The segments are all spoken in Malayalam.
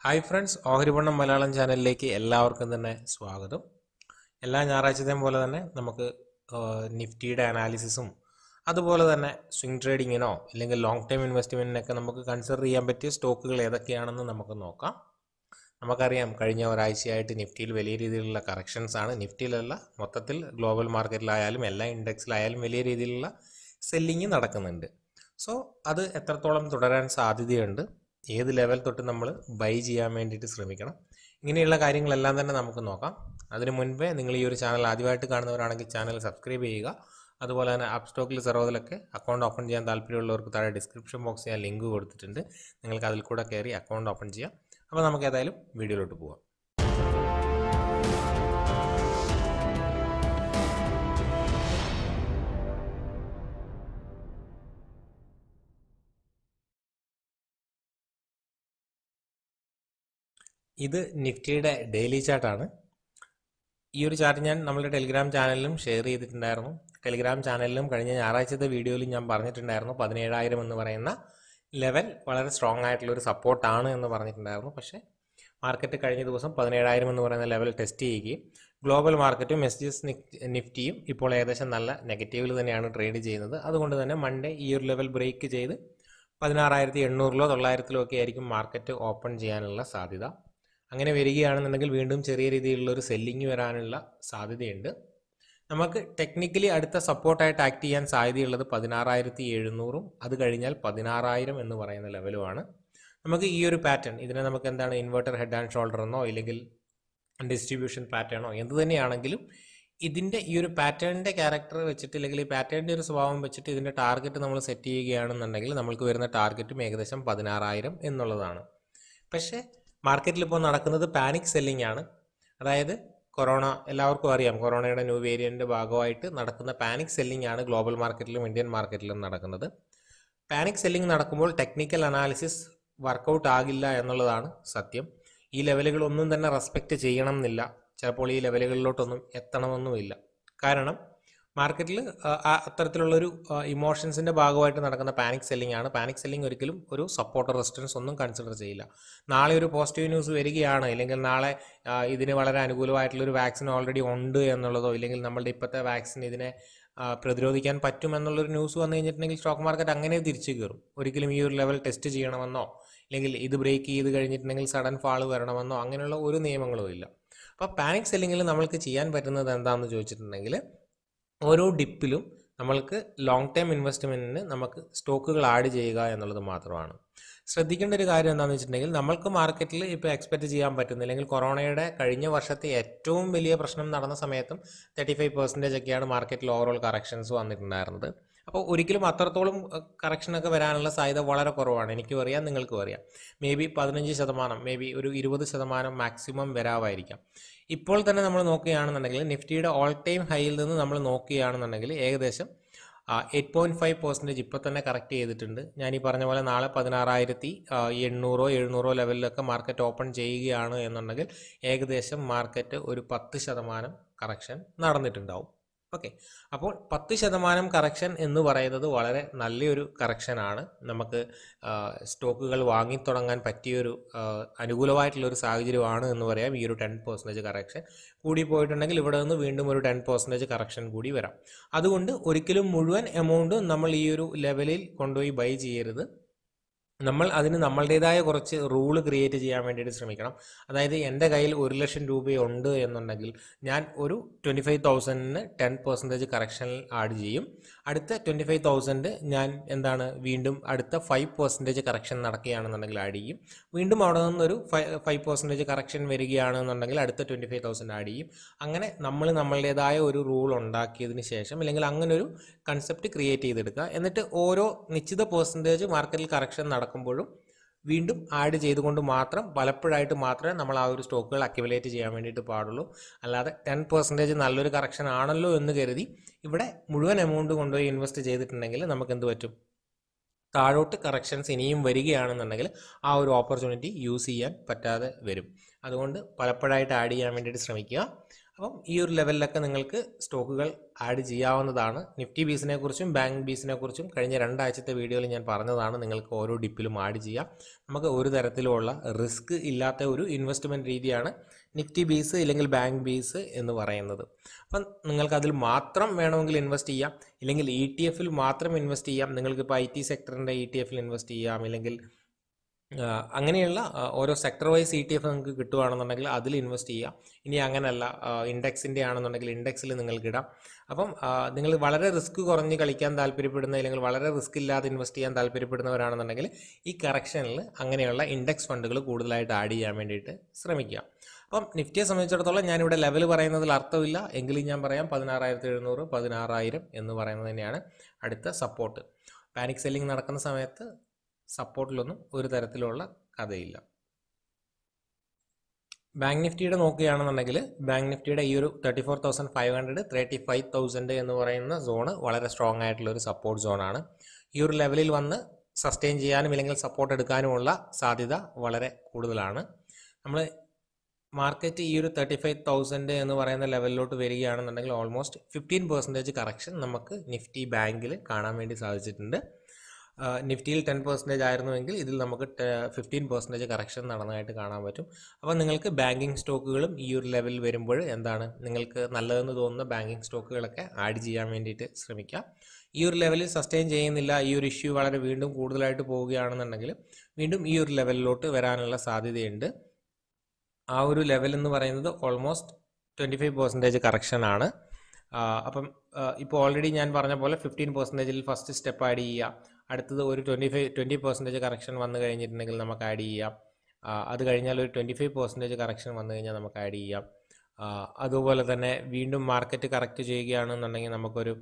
ഹായ് ഫ്രണ്ട്സ് ഓഹരിപണ്ണം മലയാളം ചാനലിലേക്ക് എല്ലാവർക്കും തന്നെ സ്വാഗതം എല്ലാ ഞായറാഴ്ചത്തെയും പോലെ തന്നെ നമുക്ക് ആ, നിഫ്റ്റിയുടെ അനാലിസിസും അതുപോലെ തന്നെ സ്വിംഗ് ട്രേഡിങ്ങിനോ അല്ലെങ്കിൽ ലോങ് ടൈം ഇൻവെസ്റ്റ്മെൻറ്റിനൊക്കെ നമുക്ക് കൺസിഡർ ചെയ്യാൻ പറ്റിയ സ്റ്റോക്കുകൾ ഏതൊക്കെയാണെന്ന് നമുക്ക് നോക്കാം നമുക്കറിയാം കഴിഞ്ഞ ഒരാഴ്ചയായിട്ട് നിഫ്റ്റിയിൽ വലിയ രീതിയിലുള്ള കറക്ഷൻസ് ആണ് നിഫ്റ്റിയിലല്ല മൊത്തത്തിൽ ഗ്ലോബൽ മാർക്കറ്റിലായാലും എല്ലാ ഇൻഡെക്സിലായാലും വലിയ രീതിയിലുള്ള സെല്ലിങ് നടക്കുന്നുണ്ട് സോ അത് എത്രത്തോളം തുടരാൻ സാധ്യതയുണ്ട് ഏത് ലെവൽ തൊട്ട് നമ്മൾ ബൈ ചെയ്യാൻ വേണ്ടിയിട്ട് ശ്രമിക്കണം ഇങ്ങനെയുള്ള കാര്യങ്ങളെല്ലാം തന്നെ നമുക്ക് നോക്കാം അതിന് മുൻപേ നിങ്ങൾ ഈ ഒരു ചാനൽ ആദ്യമായിട്ട് കാണുന്നവരാണെങ്കിൽ ചാനൽ സബ്സ്ക്രൈബ് ചെയ്യുക അതുപോലെ തന്നെ ആപ്പ് സ്റ്റോക്കിൽ സെറോതിലൊക്കെ അക്കൗണ്ട് ഓപ്പൺ ചെയ്യാൻ താല്പര്യമുള്ളവർക്ക് താഴെ ഡിസ്ക്രിപ്ഷൻ ബോക്സിൽ ഞാൻ ലിങ്ക് കൊടുത്തിട്ടുണ്ട് നിങ്ങൾക്ക് അതിൽ കൂടെ കയറി അക്കൗണ്ട് ഓപ്പൺ ചെയ്യാം അപ്പോൾ നമുക്ക് ഏതായാലും വീഡിയോയിലോട്ട് പോവാം ഇത് നിഫ്റ്റിയുടെ ഡെയിലി ചാർട്ടാണ് ഈ ഒരു ചാർട്ട് ഞാൻ നമ്മുടെ ടെലിഗ്രാം ചാനലിലും ഷെയർ ചെയ്തിട്ടുണ്ടായിരുന്നു ടെലിഗ്രാം ചാനലിലും കഴിഞ്ഞ ഞായറാഴ്ചത്തെ വീഡിയോയിലും ഞാൻ പറഞ്ഞിട്ടുണ്ടായിരുന്നു പതിനേഴായിരം എന്ന് പറയുന്ന ലെവൽ വളരെ സ്ട്രോങ് ആയിട്ടുള്ള ഒരു സപ്പോർട്ടാണ് എന്ന് പറഞ്ഞിട്ടുണ്ടായിരുന്നു പക്ഷേ മാർക്കറ്റ് കഴിഞ്ഞ ദിവസം പതിനേഴായിരം എന്ന് പറയുന്ന ലെവൽ ടെസ്റ്റ് ചെയ്യുകയും ഗ്ലോബൽ മാർക്കറ്റും എസ് ജി എസ് നിഫ്റ്റിയും ഇപ്പോൾ ഏകദേശം നല്ല നെഗറ്റീവിൽ തന്നെയാണ് ട്രേഡ് ചെയ്യുന്നത് അതുകൊണ്ട് തന്നെ മൺഡേ ഈ ഒരു ലെവൽ ബ്രേക്ക് ചെയ്ത് പതിനാറായിരത്തി എണ്ണൂറിലോ തൊള്ളായിരത്തിലോ ഒക്കെ ആയിരിക്കും മാർക്കറ്റ് ഓപ്പൺ ചെയ്യാനുള്ള സാധ്യത അങ്ങനെ വരികയാണെന്നുണ്ടെങ്കിൽ വീണ്ടും ചെറിയ രീതിയിലുള്ള ഒരു സെല്ലിങ് വരാനുള്ള സാധ്യതയുണ്ട് നമുക്ക് ടെക്നിക്കലി അടുത്ത സപ്പോർട്ടായിട്ട് ആക്ട് ചെയ്യാൻ സാധ്യതയുള്ളത് പതിനാറായിരത്തി എഴുന്നൂറും അത് കഴിഞ്ഞാൽ പതിനാറായിരം എന്ന് പറയുന്ന ലെവലുമാണ് നമുക്ക് ഈ ഒരു പാറ്റേൺ ഇതിനെ നമുക്ക് എന്താണ് ഇൻവെർട്ടർ ഹെഡ് ആൻഡ് ഷോൾഡർ എന്നോ ഇല്ലെങ്കിൽ ഡിസ്ട്രിബ്യൂഷൻ പാറ്റേണോ എന്ത് തന്നെയാണെങ്കിലും ഇതിൻ്റെ ഈ ഒരു പാറ്റേണിൻ്റെ ക്യാരക്ടർ വെച്ചിട്ട് അല്ലെങ്കിൽ ഈ പാറ്റേണിൻ്റെ ഒരു സ്വഭാവം വെച്ചിട്ട് ഇതിൻ്റെ ടാർഗറ്റ് നമ്മൾ സെറ്റ് ചെയ്യുകയാണെന്നുണ്ടെങ്കിൽ നമ്മൾക്ക് വരുന്ന ടാർഗറ്റും ഏകദേശം പതിനാറായിരം എന്നുള്ളതാണ് പക്ഷേ മാർക്കറ്റിൽ ഇപ്പോൾ നടക്കുന്നത് പാനിക് സെല്ലിംഗ് ആണ് അതായത് കൊറോണ എല്ലാവർക്കും അറിയാം കൊറോണയുടെ ന്യൂ വേരിയൻ്റെ ഭാഗമായിട്ട് നടക്കുന്ന പാനിക് സെല്ലിംഗ് ആണ് ഗ്ലോബൽ മാർക്കറ്റിലും ഇന്ത്യൻ മാർക്കറ്റിലും നടക്കുന്നത് പാനിക് സെല്ലിംഗ് നടക്കുമ്പോൾ ടെക്നിക്കൽ അനാലിസിസ് വർക്കൗട്ട് ആകില്ല എന്നുള്ളതാണ് സത്യം ഈ ലെവലുകളൊന്നും തന്നെ റെസ്പെക്റ്റ് ചെയ്യണം എന്നില്ല ചിലപ്പോൾ ഈ ലെവലുകളിലോട്ടൊന്നും എത്തണമെന്നുമില്ല കാരണം മാർക്കറ്റിൽ അത്തരത്തിലുള്ളൊരു ഇമോഷൻസിൻ്റെ ഭാഗമായിട്ട് നടക്കുന്ന പാനിക് സെല്ലിംഗ് ആണ് പാനിക് സെല്ലിംഗ് ഒരിക്കലും ഒരു സപ്പോർട്ടർ റെസിസ്റ്റൻസ് ഒന്നും കൺസിഡർ ചെയ്യില്ല നാളെ ഒരു പോസിറ്റീവ് ന്യൂസ് വരികയാണ് അല്ലെങ്കിൽ നാളെ ആ, ഇതിന് വളരെ അനുകൂലമായിട്ടുള്ളൊരു വാക്സിൻ ഓൾറെഡി ഉണ്ട് എന്നുള്ളതോ ഇല്ലെങ്കിൽ നമ്മളുടെ ഇപ്പോഴത്തെ വാക്സിൻ ഇതിനെ ആ, പ്രതിരോധിക്കാൻ പറ്റുമെന്നുള്ളൊരു ന്യൂസ് വന്നു കഴിഞ്ഞിട്ടുണ്ടെങ്കിൽ സ്റ്റോക്ക് മാർക്കറ്റ് അങ്ങനെ തിരിച്ചു കയറും ഒരിക്കലും ഈ ഒരു ലെവൽ ടെസ്റ്റ് ചെയ്യണമെന്നോ അല്ലെങ്കിൽ ഇത് ബ്രേക്ക് ചെയ്ത് കഴിഞ്ഞിട്ടുണ്ടെങ്കിൽ സഡൻ ഫാൾ വരണമെന്നോ അങ്ങനെയുള്ള ഒരു നിയമങ്ങളും ഇല്ല അപ്പോൾ പാനിക് സെല്ലിങ്ങിൽ നമ്മൾക്ക് ചെയ്യാൻ പറ്റുന്നത് എന്താണെന്ന് ചോദിച്ചിട്ടുണ്ടെങ്കിൽ ഓരോ ഡിപ്പിലും നമ്മൾക്ക് ലോങ് ടൈം ഇൻവെസ്റ്റ്മെൻറ്റിന് നമുക്ക് സ്റ്റോക്കുകൾ ആഡ് ചെയ്യുക എന്നുള്ളത് മാത്രമാണ് ശ്രദ്ധിക്കേണ്ട ഒരു കാര്യം എന്താണെന്ന് വെച്ചിട്ടുണ്ടെങ്കിൽ നമ്മൾക്ക് മാർക്കറ്റിൽ ഇപ്പോൾ എക്സ്പെക്റ്റ് ചെയ്യാൻ പറ്റുന്ന അല്ലെങ്കിൽ കൊറോണയുടെ കഴിഞ്ഞ വർഷത്തെ ഏറ്റവും വലിയ പ്രശ്നം നടന്ന സമയത്തും തേർട്ടി ഫൈവ് പെർസെൻറ്റേജ് ഒക്കെയാണ് മാർക്കറ്റിൽ ഓവറോൾ കറക്ഷൻസ് വന്നിട്ടുണ്ടായിരുന്നത് അപ്പോൾ ഒരിക്കലും അത്രത്തോളം കറക്ഷനൊക്കെ വരാനുള്ള സാധ്യത വളരെ കുറവാണ് എനിക്കും അറിയാം നിങ്ങൾക്കും അറിയാം മേ ബി പതിനഞ്ച് ശതമാനം മേ ബി ഒരു ഇരുപത് ശതമാനം മാക്സിമം വരാമായിരിക്കാം ഇപ്പോൾ തന്നെ നമ്മൾ നോക്കുകയാണെന്നുണ്ടെങ്കിൽ നിഫ്റ്റിയുടെ ഓൾ ടൈം ഹൈയിൽ നിന്ന് നമ്മൾ നോക്കുകയാണെന്നുണ്ടെങ്കിൽ ഏകദേശം എയ്റ്റ് പോയിൻറ്റ് ഫൈവ് പെർസെൻറ്റേജ് ഇപ്പോൾ തന്നെ കറക്റ്റ് ചെയ്തിട്ടുണ്ട് ഞാൻ ഈ പറഞ്ഞ പോലെ നാളെ പതിനാറായിരത്തി എണ്ണൂറോ എഴുന്നൂറോ ലെവലിലൊക്കെ മാർക്കറ്റ് ഓപ്പൺ ചെയ്യുകയാണ് എന്നുണ്ടെങ്കിൽ ഏകദേശം മാർക്കറ്റ് ഒരു പത്ത് ശതമാനം കറക്ഷൻ നടന്നിട്ടുണ്ടാവും ഓക്കെ അപ്പോൾ പത്ത് ശതമാനം കറക്ഷൻ എന്ന് പറയുന്നത് വളരെ നല്ലൊരു കറക്ഷനാണ് നമുക്ക് ആ, സ്റ്റോക്കുകൾ വാങ്ങിത്തുടങ്ങാൻ പറ്റിയൊരു ആ, അനുകൂലമായിട്ടുള്ളൊരു സാഹചര്യമാണ് എന്ന് പറയാം ഈ ഒരു ടെൻ പെർസെൻറ്റേജ് കറക്ഷൻ കൂടി പോയിട്ടുണ്ടെങ്കിൽ ഇവിടെ നിന്ന് വീണ്ടും ഒരു ടെൻ പെർസെൻറ്റേജ് കറക്ഷൻ കൂടി വരാം അതുകൊണ്ട് ഒരിക്കലും മുഴുവൻ എമൗണ്ട് നമ്മൾ ഈ ഒരു ലെവലിൽ കൊണ്ടുപോയി ബൈ ചെയ്യരുത് നമ്മൾ അതിന് നമ്മളുടേതായ കുറച്ച് റൂള് ക്രിയേറ്റ് ചെയ്യാൻ വേണ്ടിയിട്ട് ശ്രമിക്കണം അതായത് എൻ്റെ കയ്യിൽ ഒരു ലക്ഷം രൂപയുണ്ട് എന്നുണ്ടെങ്കിൽ ഞാൻ ഒരു ട്വൻറ്റി ഫൈവ് തൗസൻഡിന് ടെൻ പെർസെൻറ്റേജ് കറക്ഷനിൽ ആഡ് ചെയ്യും അടുത്ത ട്വൻറ്റി ഫൈവ് തൗസൻഡ് ഞാൻ എന്താണ് വീണ്ടും അടുത്ത ഫൈവ് പെർസെൻറ്റേജ് കറക്ഷൻ നടക്കുകയാണെന്നുണ്ടെങ്കിൽ ആഡ് ചെയ്യും വീണ്ടും അവിടെ നിന്നൊരു ഫൈവ് ഫൈവ് പെർസെൻറ്റേജ് കറക്ഷൻ വരികയാണെന്നുണ്ടെങ്കിൽ അടുത്ത ട്വൻറ്റി ഫൈവ് തൗസൻഡ് ആഡ് ചെയ്യും അങ്ങനെ നമ്മൾ നമ്മളുടേതായ ഒരു റൂൾ ഉണ്ടാക്കിയതിന് ശേഷം അല്ലെങ്കിൽ അങ്ങനെ ഒരു കൺസെപ്റ്റ് ക്രിയേറ്റ് ചെയ്തെടുക്കുക എന്നിട്ട് ഓരോ നിശ്ചിത പെർസെൻറ്റേജ് മാർക്കറ്റിൽ കറക്ഷൻ നടക്കുമ്പോഴും വീണ്ടും ആഡ് ചെയ്തുകൊണ്ട് മാത്രം പലപ്പോഴായിട്ട് മാത്രമേ നമ്മൾ ആ ഒരു സ്റ്റോക്കുകൾ അക്യുമുലേറ്റ് ചെയ്യാൻ വേണ്ടിയിട്ട് പാടുള്ളൂ അല്ലാതെ ടെൻ പെർസെൻറ്റേജ് നല്ലൊരു കറക്ഷൻ ആണല്ലോ എന്ന് കരുതി ഇവിടെ മുഴുവൻ എമൗണ്ട് കൊണ്ടുപോയി ഇൻവെസ്റ്റ് ചെയ്തിട്ടുണ്ടെങ്കിൽ നമുക്ക് എന്ത് പറ്റും താഴോട്ട് കറക്ഷൻസ് ഇനിയും വരികയാണെന്നുണ്ടെങ്കിൽ ആ ഒരു ഓപ്പർച്യൂണിറ്റി യൂസ് ചെയ്യാൻ പറ്റാതെ വരും അതുകൊണ്ട് പലപ്പോഴായിട്ട് ആഡ് ചെയ്യാൻ വേണ്ടിയിട്ട് ശ്രമിക്കുക അപ്പം ഈ ഒരു ലെവലിലൊക്കെ നിങ്ങൾക്ക് സ്റ്റോക്കുകൾ ആഡ് ചെയ്യാവുന്നതാണ് നിഫ്റ്റി ബീസിനെ കുറിച്ചും ബാങ്ക് ബീസിനെ കുറിച്ചും കഴിഞ്ഞ രണ്ടാഴ്ചത്തെ വീഡിയോയിൽ ഞാൻ പറഞ്ഞതാണ് നിങ്ങൾക്ക് ഓരോ ഡിപ്പിലും ആഡ് ചെയ്യാം നമുക്ക് ഒരു തരത്തിലുമുള്ള റിസ്ക് ഇല്ലാത്ത ഒരു ഇൻവെസ്റ്റ്മെൻറ്റ് രീതിയാണ് നിഫ്റ്റി ബീസ് ഇല്ലെങ്കിൽ ബാങ്ക് ബീസ് എന്ന് പറയുന്നത് അപ്പം നിങ്ങൾക്ക് അതിൽ മാത്രം വേണമെങ്കിൽ ഇൻവെസ്റ്റ് ചെയ്യാം ഇല്ലെങ്കിൽ ഇ ടി എഫിൽ മാത്രം ഇൻവെസ്റ്റ് ചെയ്യാം നിങ്ങൾക്കിപ്പോൾ ഐ ടി സെക്ടറിൻ്റെ ഇ ടി എഫിൽ ഇൻവെസ്റ്റ് ചെയ്യാം ഇല്ലെങ്കിൽ ആ, അങ്ങനെയുള്ള ആ, ഓരോ sector wise E T F നിങ്ങൾക്ക് കിട്ടുവാണെന്നുണ്ടെങ്കിൽ അതിൽ ഇൻവെസ്റ്റ് ചെയ്യാം ഇനി അങ്ങനെയല്ല ഇൻഡെക്സിൻ്റെ ആണെന്നുണ്ടെങ്കിൽ ഇൻഡെക്സിൽ നിങ്ങൾക്ക് ഇടാം അപ്പം ആ, നിങ്ങൾ വളരെ റിസ്ക് കുറഞ്ഞ് കളിക്കാൻ താല്പര്യപ്പെടുന്ന അല്ലെങ്കിൽ വളരെ റിസ്ക് ഇല്ലാതെ ഇൻവെസ്റ്റ് ചെയ്യാൻ താല്പര്യപ്പെടുന്നവരാണെന്നുണ്ടെങ്കിൽ ഈ കറക്ഷനിൽ അങ്ങനെയുള്ള ഇൻഡെക്സ് ഫണ്ടുകൾ കൂടുതലായിട്ട് ആഡ് ചെയ്യാൻ വേണ്ടിയിട്ട് ശ്രമിക്കുക അപ്പം നിഫ്റ്റിയെ സംബന്ധിച്ചിടത്തോളം ഞാനിവിടെ ലെവൽ പറയുന്നതിൽ അർത്ഥമില്ല എങ്കിലും ഞാൻ പറയാം പതിനാറായിരത്തി എഴുന്നൂറ് പതിനാറായിരം എന്ന് പറയുന്നത് തന്നെയാണ് അടുത്ത സപ്പോർട്ട് പാനിക് സെല്ലിംഗ് നടക്കുന്ന സമയത്ത് സപ്പോർട്ടിലൊന്നും ഒരു തരത്തിലുള്ള കഥയില്ല ബാങ്ക് നിഫ്റ്റിയുടെ നോക്കുകയാണെന്നുണ്ടെങ്കിൽ ബാങ്ക് നിഫ്റ്റിയുടെ ഈ ഒരു thirty four thousand five hundred thirty five thousand എന്ന് പറയുന്ന സോണ് വളരെ സ്ട്രോങ് ആയിട്ടുള്ള ഒരു സപ്പോർട്ട് സോണാണ് ഈ ഒരു ലെവലിൽ വന്ന് സസ്റ്റെയിൻ ചെയ്യാനും ഇല്ലെങ്കിൽ സപ്പോർട്ട് എടുക്കാനുമുള്ള സാധ്യത വളരെ കൂടുതലാണ് നമ്മൾ മാർക്കറ്റ് ഈ ഒരു തേർട്ടി ഫൈവ് തൗസൻഡ് എന്ന് പറയുന്ന ലെവലിലോട്ട് വരികയാണെന്നുണ്ടെങ്കിൽ ഓൾമോസ്റ്റ് ഫിഫ്റ്റീൻ പെർസെൻറ്റേജ് കറക്ഷൻ നമുക്ക് നിഫ്റ്റി ബാങ്കിൽ കാണാൻ വേണ്ടി സാധിച്ചിട്ടുണ്ട് ആ, നിഫ്റ്റിയിൽ ടെൻ പെർസെൻറ്റേജ് ആയിരുന്നുവെങ്കിൽ ഇതിൽ നമുക്ക് ഫിഫ്റ്റീൻ പെർസെൻറ്റേജ് കറക്ഷൻ നടന്നതായിട്ട് കാണാൻ പറ്റും അപ്പോൾ നിങ്ങൾക്ക് ബാങ്കിങ് സ്റ്റോക്കുകളും ഈ ഒരു ലെവലിൽ വരുമ്പോൾ എന്താണ് നിങ്ങൾക്ക് നല്ലതെന്ന് തോന്നുന്ന ബാങ്കിങ് സ്റ്റോക്കുകളൊക്കെ ആഡ് ചെയ്യാൻ വേണ്ടിയിട്ട് ശ്രമിക്കാം ഈ ഒരു ലെവലിൽ സസ്റ്റെയിൻ ചെയ്യുന്നില്ല ഈ ഒരു ഇഷ്യൂ വളരെ വീണ്ടും കൂടുതലായിട്ട് പോവുകയാണെന്നുണ്ടെങ്കിൽ വീണ്ടും ഈ ഒരു ലെവലിലോട്ട് വരാനുള്ള സാധ്യതയുണ്ട് ആ ഒരു ലെവൽ എന്ന് പറയുന്നത് ഓൾമോസ്റ്റ് ട്വൻറ്റി ഫൈവ് പെർസെൻറ്റേജ് കറക്ഷനാണ് അപ്പം ഇപ്പോൾ ഓൾറെഡി ഞാൻ പറഞ്ഞ പോലെ ഫിഫ്റ്റീൻ പെർസെൻറ്റേജിൽ ഫസ്റ്റ് സ്റ്റെപ്പ് ആഡ് ചെയ്യുക അടുത്തത് ഒരു twenty five twenty percentage correction വന്നു കഴിഞ്ഞിട്ടുണ്ടെങ്കിൽ നമുക്ക് ആഡ് ചെയ്യാം ആ, അത് കഴിഞ്ഞാൽ ഒരു ട്വൻറ്റി ഫൈവ് പെർസെൻറ്റേജ് കറക്ഷൻ വന്നു കഴിഞ്ഞാൽ നമുക്ക് ആഡ് ചെയ്യാം ആ, അതുപോലെ തന്നെ വീണ്ടും മാർക്കറ്റ് കറക്റ്റ് ചെയ്യുകയാണെന്നുണ്ടെങ്കിൽ നമുക്കൊരു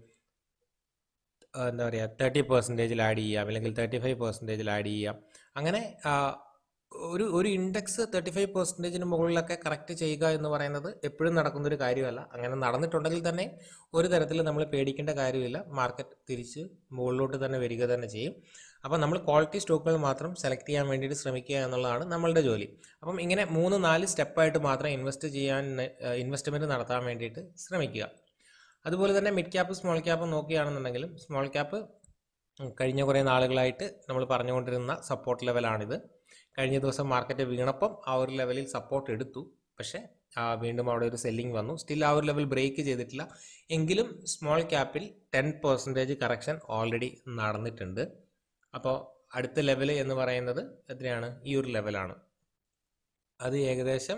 ആ, എന്താ പറയുക തേർട്ടി പെർസെൻറ്റേജിൽ ആഡ് ചെയ്യാം അല്ലെങ്കിൽ തേർട്ടി ഫൈവ് പെർസെൻറ്റേജിൽ ആഡ് ചെയ്യാം അങ്ങനെ ആ, ഒരു ഒരു ഇൻഡെക്സ് തേർട്ടി ഫൈവ് പെർസെൻറ്റേജിന് മുകളിലൊക്കെ കറക്റ്റ് ചെയ്യുക എന്ന് പറയുന്നത് എപ്പോഴും നടക്കുന്ന ഒരു കാര്യമല്ല അങ്ങനെ നടന്നിട്ടുണ്ടെങ്കിൽ തന്നെ ഒരു തരത്തിൽ നമ്മൾ പേടിക്കേണ്ട കാര്യമില്ല മാർക്കറ്റ് തിരിച്ച് മുകളിലോട്ട് തന്നെ വരിക തന്നെ ചെയ്യും അപ്പോൾ നമ്മൾ ക്വാളിറ്റി സ്റ്റോക്കുകൾ മാത്രം സെലക്ട് ചെയ്യാൻ വേണ്ടിയിട്ട് ശ്രമിക്കുക എന്നുള്ളതാണ് നമ്മളുടെ ജോലി അപ്പം ഇങ്ങനെ മൂന്ന് നാല് സ്റ്റെപ്പായിട്ട് മാത്രം ഇൻവെസ്റ്റ് ചെയ്യാൻ ഇൻവെസ്റ്റ്മെൻറ്റ് നടത്താൻ വേണ്ടിയിട്ട് ശ്രമിക്കുക അതുപോലെ തന്നെ മിഡ് ക്യാപ്പ് സ്മോൾ ക്യാപ്പ് നോക്കുകയാണെന്നുണ്ടെങ്കിലും സ്മോൾ ക്യാപ്പ് കഴിഞ്ഞ കുറേ നാളുകളായിട്ട് നമ്മൾ പറഞ്ഞുകൊണ്ടിരുന്ന സപ്പോർട്ട് ലെവലാണിത് കഴിഞ്ഞ ദിവസം മാർക്കറ്റ് വീണപ്പം ആ ഒരു ലെവലിൽ സപ്പോർട്ട് എടുത്തു പക്ഷേ ആ, വീണ്ടും അവിടെ ഒരു സെല്ലിംഗ് വന്നു സ്റ്റിൽ ആ ഒരു ലെവൽ ബ്രേക്ക് ചെയ്തിട്ടില്ല എങ്കിലും സ്മോൾ ക്യാപ്പിൽ ടെൻ പെർസെൻറ്റേജ് കറക്ഷൻ ഓൾറെഡി നടന്നിട്ടുണ്ട് അപ്പോൾ അടുത്ത ലെവൽ എന്ന് പറയുന്നത് എത്രയാണ് ഈ ഒരു ലെവലാണ് അത് ഏകദേശം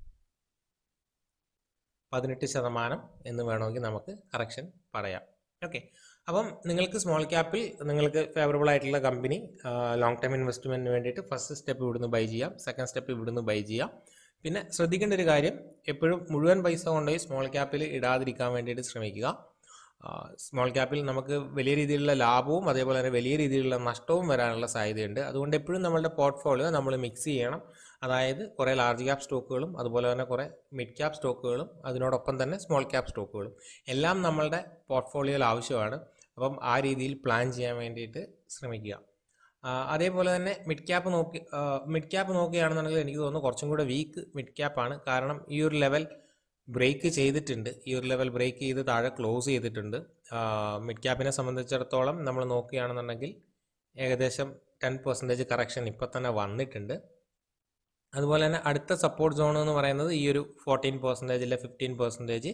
പതിനെട്ട് ശതമാനം എന്ന് വേണമെങ്കിൽ നമുക്ക് കറക്ഷൻ പറയാം ഓക്കെ അപ്പം നിങ്ങൾക്ക് സ്മോൾ ക്യാപ്പിൽ നിങ്ങൾക്ക് ഫേവറബിൾ ആയിട്ടുള്ള കമ്പനി ലോങ് ടൈം ഇൻവെസ്റ്റ്മെൻറ്റിന് വേണ്ടിയിട്ട് ഫസ്റ്റ് സ്റ്റെപ്പ് ഇവിടുന്ന് ബൈ ചെയ്യാം സെക്കൻഡ് സ്റ്റെപ്പ് ഇവിടുന്ന് ബൈ ചെയ്യാം പിന്നെ ശ്രദ്ധിക്കേണ്ട ഒരു കാര്യം എപ്പോഴും മുഴുവൻ പൈസ കൊണ്ടുപോയി സ്മോൾ ക്യാപ്പിൽ ഇടാതിരിക്കാൻ വേണ്ടിയിട്ട് ശ്രമിക്കുക സ്മോൾ ക്യാപ്പിൽ നമുക്ക് വലിയ രീതിയിലുള്ള ലാഭവും അതേപോലെ തന്നെ വലിയ രീതിയിലുള്ള നഷ്ടവും വരാനുള്ള സാധ്യതയുണ്ട് അതുകൊണ്ട് എപ്പോഴും നമ്മളുടെ പോർട്ട്ഫോളിയോ നമ്മൾ മിക്സ് ചെയ്യണം അതായത് കുറേ ലാർജ് ക്യാപ് സ്റ്റോക്കുകളും അതുപോലെ തന്നെ കുറേ മിഡ് ക്യാപ് സ്റ്റോക്കുകളും അതിനോടൊപ്പം തന്നെ സ്മോൾ ക്യാപ് സ്റ്റോക്കുകളും എല്ലാം നമ്മളുടെ പോർട്ട്ഫോളിയോയിൽ ആവശ്യമാണ് അപ്പം ആ രീതിയിൽ പ്ലാൻ ചെയ്യാൻ വേണ്ടിയിട്ട് ശ്രമിക്കുക ആ, അതേപോലെ തന്നെ മിഡ് ക്യാപ്പ് നോക്കി മിഡ് ക്യാപ്പ് നോക്കുകയാണെന്നുണ്ടെങ്കിൽ എനിക്ക് തോന്നുന്നു കുറച്ചും കൂടെ വീക്ക് മിഡ് ക്യാപ്പാണ് കാരണം ഈ ഒരു ലെവൽ ബ്രേക്ക് ചെയ്തിട്ടുണ്ട് ഈ ഒരു ലെവൽ ബ്രേക്ക് ചെയ്ത് താഴെ ക്ലോസ് ചെയ്തിട്ടുണ്ട് മിഡ് ക്യാപ്പിനെ സംബന്ധിച്ചിടത്തോളം നമ്മൾ നോക്കുകയാണെന്നുണ്ടെങ്കിൽ ഏകദേശം ടെൻ പെർസെൻറ്റേജ് കറക്ഷൻ ഇപ്പോൾ തന്നെ വന്നിട്ടുണ്ട് അതുപോലെ തന്നെ അടുത്ത സപ്പോർട്ട് സോൺ എന്ന് പറയുന്നത് ഈ ഒരു ഫോർട്ടീൻ പെർസെൻറ്റേജ് അല്ലെ ഫിഫ്റ്റീൻ പെർസെൻറ്റേജ്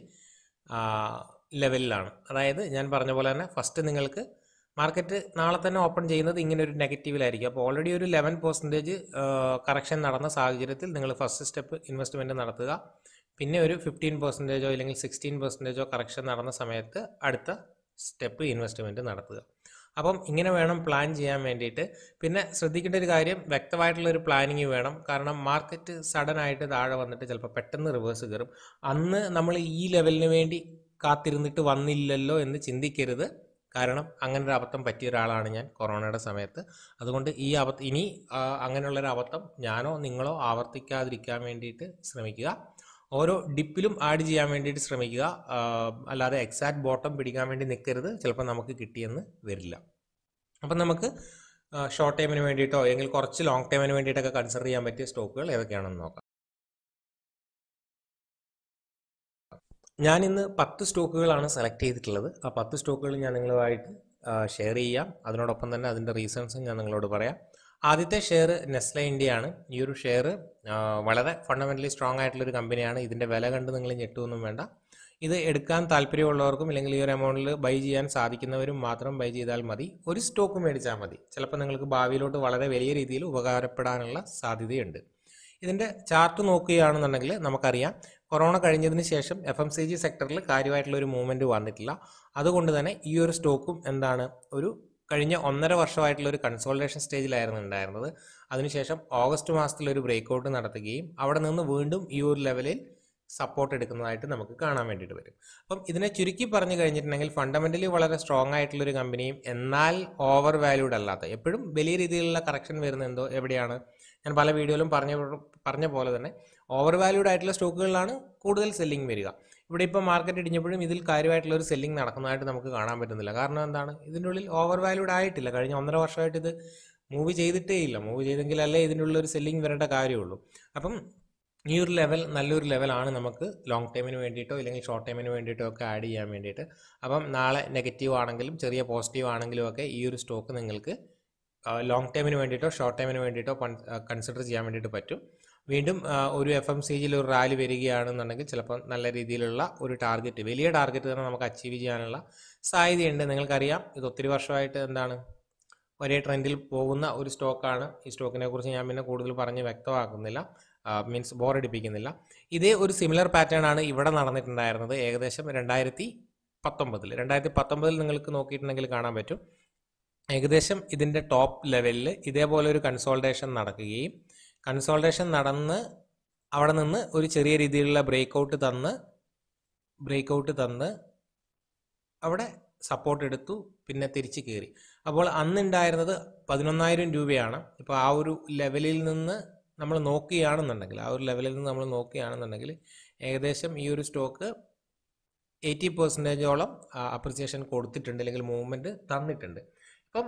ലെവലിലാണ് അതായത് ഞാൻ പറഞ്ഞ പോലെ തന്നെ ഫസ്റ്റ് നിങ്ങൾക്ക് മാർക്കറ്റ് നാളെ തന്നെ ഓപ്പൺ ചെയ്യുന്നത് ഇങ്ങനെ ഒരു നെഗറ്റീവിലായിരിക്കും അപ്പോൾ ഓൾറെഡി ഒരു ലെവൻ പെർസെൻറ്റേജ് കറക്ഷൻ നടന്ന സാഹചര്യത്തിൽ നിങ്ങൾ ഫസ്റ്റ് സ്റ്റെപ്പ് ഇൻവെസ്റ്റ്മെൻറ്റ് നടത്തുക പിന്നെ ഒരു ഫിഫ്റ്റീൻ പെർസെൻറ്റേജോ അല്ലെങ്കിൽ സിക്സ്റ്റീൻ പെർസെൻറ്റേജോ കറക്ഷൻ നടന്ന സമയത്ത് അടുത്ത സ്റ്റെപ്പ് ഇൻവെസ്റ്റ്മെൻറ്റ് നടത്തുക അപ്പം ഇങ്ങനെ വേണം പ്ലാൻ ചെയ്യാൻ വേണ്ടിയിട്ട് പിന്നെ ശ്രദ്ധിക്കേണ്ട ഒരു കാര്യം വ്യക്തമായിട്ടുള്ള ഒരു പ്ലാനിങ് വേണം കാരണം മാർക്കറ്റ് സഡൻ ആയിട്ട് താഴെ വന്നിട്ട് ചിലപ്പോൾ പെട്ടെന്ന് റിവേഴ്സ് കയറും അന്ന് നമ്മൾ ഈ ലെവലിന് വേണ്ടി കാത്തിരുന്നിട്ട് വന്നില്ലല്ലോ എന്ന് ചിന്തിക്കരുത് കാരണം അങ്ങനെ ഒരു അബദ്ധം പറ്റിയ ഒരാളാണ് ഞാൻ കൊറോണയുടെ സമയത്ത് അതുകൊണ്ട് ഈ അബദ്ധം ഇനി ആ, അങ്ങനെയുള്ളൊരു അബദ്ധം ഞാനോ നിങ്ങളോ ആവർത്തിക്കാതിരിക്കാൻ വേണ്ടിയിട്ട് ശ്രമിക്കുക ഓരോ ഡിപ്പിലും ആഡ് ചെയ്യാൻ വേണ്ടിയിട്ട് ശ്രമിക്കുക ആ, അല്ലാതെ എക്സാക്ട് ബോട്ടം പിടിക്കാൻ വേണ്ടി നിൽക്കരുത് ചിലപ്പോൾ നമുക്ക് കിട്ടിയെന്ന് വരില്ല അപ്പം നമുക്ക് ഷോർട്ട് ടൈമിന് വേണ്ടിയിട്ടോ അല്ലെങ്കിൽ കുറച്ച് ലോങ് ടൈമിന് വേണ്ടിയിട്ടൊക്കെ കൺസിഡർ ചെയ്യാൻ പറ്റിയ സ്റ്റോക്കുകൾ ഏതൊക്കെയാണെന്ന് നോക്കാം ഞാൻ ഇന്ന് പത്ത് സ്റ്റോക്കുകളാണ് സെലക്ട് ചെയ്തിട്ടുള്ളത് ആ പത്ത് സ്റ്റോക്കുകൾ ഞാൻ നിങ്ങളുമായിട്ട് ഷെയർ ചെയ്യാം അതിനോടൊപ്പം തന്നെ അതിൻ്റെ റീസൺസും ഞാൻ നിങ്ങളോട് പറയാം ആദ്യത്തെ ഷെയർ നെസ്ല ഇന്ത്യയാണ് ഈ ഒരു ഷെയർ വളരെ ഫണ്ടമെൻ്റലി സ്ട്രോങ് ആയിട്ടുള്ളൊരു കമ്പനിയാണ് ഇതിൻ്റെ വില കണ്ട് നിങ്ങൾ ഞെട്ടുമൊന്നും വേണ്ട ഇത് എടുക്കാൻ താല്പര്യമുള്ളവർക്കും അല്ലെങ്കിൽ ഈ ഒരു എമൗണ്ടിൽ ബൈ ചെയ്യാൻ സാധിക്കുന്നവരും മാത്രം ബൈ ചെയ്താൽ മതി ഒരു സ്റ്റോക്ക് മേടിച്ചാൽ മതി ചിലപ്പോൾ നിങ്ങൾക്ക് ഭാവിയിലോട്ട് വളരെ വലിയ രീതിയിൽ ഉപകാരപ്പെടാനുള്ള സാധ്യതയുണ്ട് ഇതിൻ്റെ ചാർട്ട് നോക്കുകയാണെന്നുണ്ടെങ്കിൽ നമുക്കറിയാം കൊറോണ കഴിഞ്ഞതിന് ശേഷം എഫ് എം സി ജി സെക്ടറിൽ കാര്യമായിട്ടുള്ള ഒരു മൂവ്മെൻറ്റ് വന്നിട്ടില്ല അതുകൊണ്ട് തന്നെ ഈ ഒരു സ്റ്റോക്കും എന്താണ് ഒരു കഴിഞ്ഞ ഒന്നര വർഷമായിട്ടുള്ള ഒരു കൺസോൾട്ടേഷൻ സ്റ്റേജിലായിരുന്നു ഉണ്ടായിരുന്നത് അതിനുശേഷം ഓഗസ്റ്റ് മാസത്തിൽ ഒരു ബ്രേക്ക് ഔട്ട് നടത്തുകയും അവിടെ നിന്ന് വീണ്ടും ഈ ഒരു ലെവലിൽ സപ്പോർട്ട് എടുക്കുന്നതായിട്ട് നമുക്ക് കാണാൻ വേണ്ടിയിട്ട് വരും അപ്പം ഇതിനെ ചുരുക്കി പറഞ്ഞു കഴിഞ്ഞിട്ടുണ്ടെങ്കിൽ ഫണ്ടമെൻ്റലി വളരെ സ്ട്രോങ് ആയിട്ടുള്ള ഒരു കമ്പനിയും എന്നാൽ ഓവർ വാല്യൂഡ് അല്ലാത്ത എപ്പോഴും വലിയ രീതിയിലുള്ള കറക്ഷൻ വരുന്ന എന്തോ എവിടെയാണ് ഞാൻ പല വീഡിയോയിലും പറഞ്ഞ പറഞ്ഞ പോലെ തന്നെ ഓവർ വാല്യൂഡ് ആയിട്ടുള്ള സ്റ്റോക്കുകളിലാണ് കൂടുതൽ സെല്ലിംഗ് വരിക ഇവിടെ ഇപ്പോൾ മാർക്കറ്റ് ഇടിഞ്ഞപ്പോഴും ഇതിൽ കാര്യമായിട്ടുള്ള ഒരു സെല്ലിംഗ് നടക്കുന്നതായിട്ട് നമുക്ക് കാണാൻ പറ്റുന്നില്ല കാരണം എന്താണ് ഇതിൻ്റെ ഉള്ളിൽ ഓവർ വാല്യൂഡ് ആയിട്ടില്ല കഴിഞ്ഞ ഒന്നര വർഷമായിട്ട് ഇത് മൂവ് ചെയ്തിട്ടേ ഇല്ല മൂവ് ചെയ്തെങ്കിലല്ലേ ഇതിൻ്റെ ഉള്ളിൽ ഒരു സെല്ലിംഗ് വരേണ്ട കാര്യമുള്ളൂ അപ്പം ഈ ഒരു ലെവൽ നല്ലൊരു ലെവലാണ് നമുക്ക് ലോങ് ടൈമിന് വേണ്ടിയിട്ടോ ഇല്ലെങ്കിൽ ഷോർട്ട് ടൈമിന് വേണ്ടിയിട്ടോ ഒക്കെ ആഡ് ചെയ്യാൻ വേണ്ടിയിട്ട് അപ്പം നാളെ നെഗറ്റീവ് ആണെങ്കിലും ചെറിയ പോസിറ്റീവ് ആണെങ്കിലും ഒക്കെ ഈ ഒരു സ്റ്റോക്ക് നിങ്ങൾക്ക് ലോങ് ടൈമിന് വേണ്ടിയിട്ടോ ഷോർട്ട് ടൈമിന് വേണ്ടിയിട്ടോ കൺസിഡർ ചെയ്യാൻ വേണ്ടിയിട്ട് പറ്റും വീണ്ടും ഒരു എഫ് എം സി ജിയിൽ ഒരു റാലി വരികയാണെന്നുണ്ടെങ്കിൽ ചിലപ്പോൾ നല്ല രീതിയിലുള്ള ഒരു ടാർഗറ്റ് വലിയ ടാർഗറ്റ് തന്നെ നമുക്ക് അച്ചീവ് ചെയ്യാനുള്ള സാധ്യതയുണ്ട് നിങ്ങൾക്കറിയാം ഇത് ഒത്തിരി വർഷമായിട്ട് എന്താണ് ഒരേ ട്രെൻഡിൽ പോകുന്ന ഒരു സ്റ്റോക്കാണ് ഈ സ്റ്റോക്കിനെ കുറിച്ച് ഞാൻ പിന്നെ കൂടുതൽ പറഞ്ഞ് വ്യക്തമാക്കുന്നില്ല മീൻസ് ബോറടിപ്പിക്കുന്നില്ല ഇതേ ഒരു സിമിലർ പാറ്റേൺ ആണ് ഇവിടെ നടന്നിട്ടുണ്ടായിരുന്നത് ഏകദേശം രണ്ടായിരത്തി പത്തൊമ്പതിൽ രണ്ടായിരത്തി പത്തൊമ്പതിൽ നിങ്ങൾക്ക് നോക്കിയിട്ടുണ്ടെങ്കിൽ കാണാൻ പറ്റും ഏകദേശം ഇതിൻ്റെ ടോപ്പ് ലെവലിൽ ഇതേപോലെ ഒരു കൺസോൾട്ടേഷൻ നടക്കുകയും കൺസോൾട്ടേഷൻ നടന്ന് അവിടെ നിന്ന് ഒരു ചെറിയ രീതിയിലുള്ള ബ്രേക്ക് ഔട്ട് തന്ന് ബ്രേക്ക് ഔട്ട് തന്ന് അവിടെ സപ്പോർട്ട് എടുത്തു പിന്നെ തിരിച്ച് കയറി അപ്പോൾ അന്നുണ്ടായിരുന്നത് പതിനൊന്നായിരം രൂപയാണ് ഇപ്പോൾ ആ ഒരു ലെവലിൽ നിന്ന് നമ്മൾ നോക്കുകയാണെന്നുണ്ടെങ്കിൽ ആ ഒരു ലെവലിൽ നിന്ന് നമ്മൾ നോക്കുകയാണെന്നുണ്ടെങ്കിൽ ഏകദേശം ഈ ഒരു സ്റ്റോക്ക് എയ്റ്റി പെർസെൻറ്റേജോളം അപ്രിസിയേഷൻ കൊടുത്തിട്ടുണ്ട് അല്ലെങ്കിൽ മൂവ്മെൻറ്റ് തന്നിട്ടുണ്ട് ഇപ്പം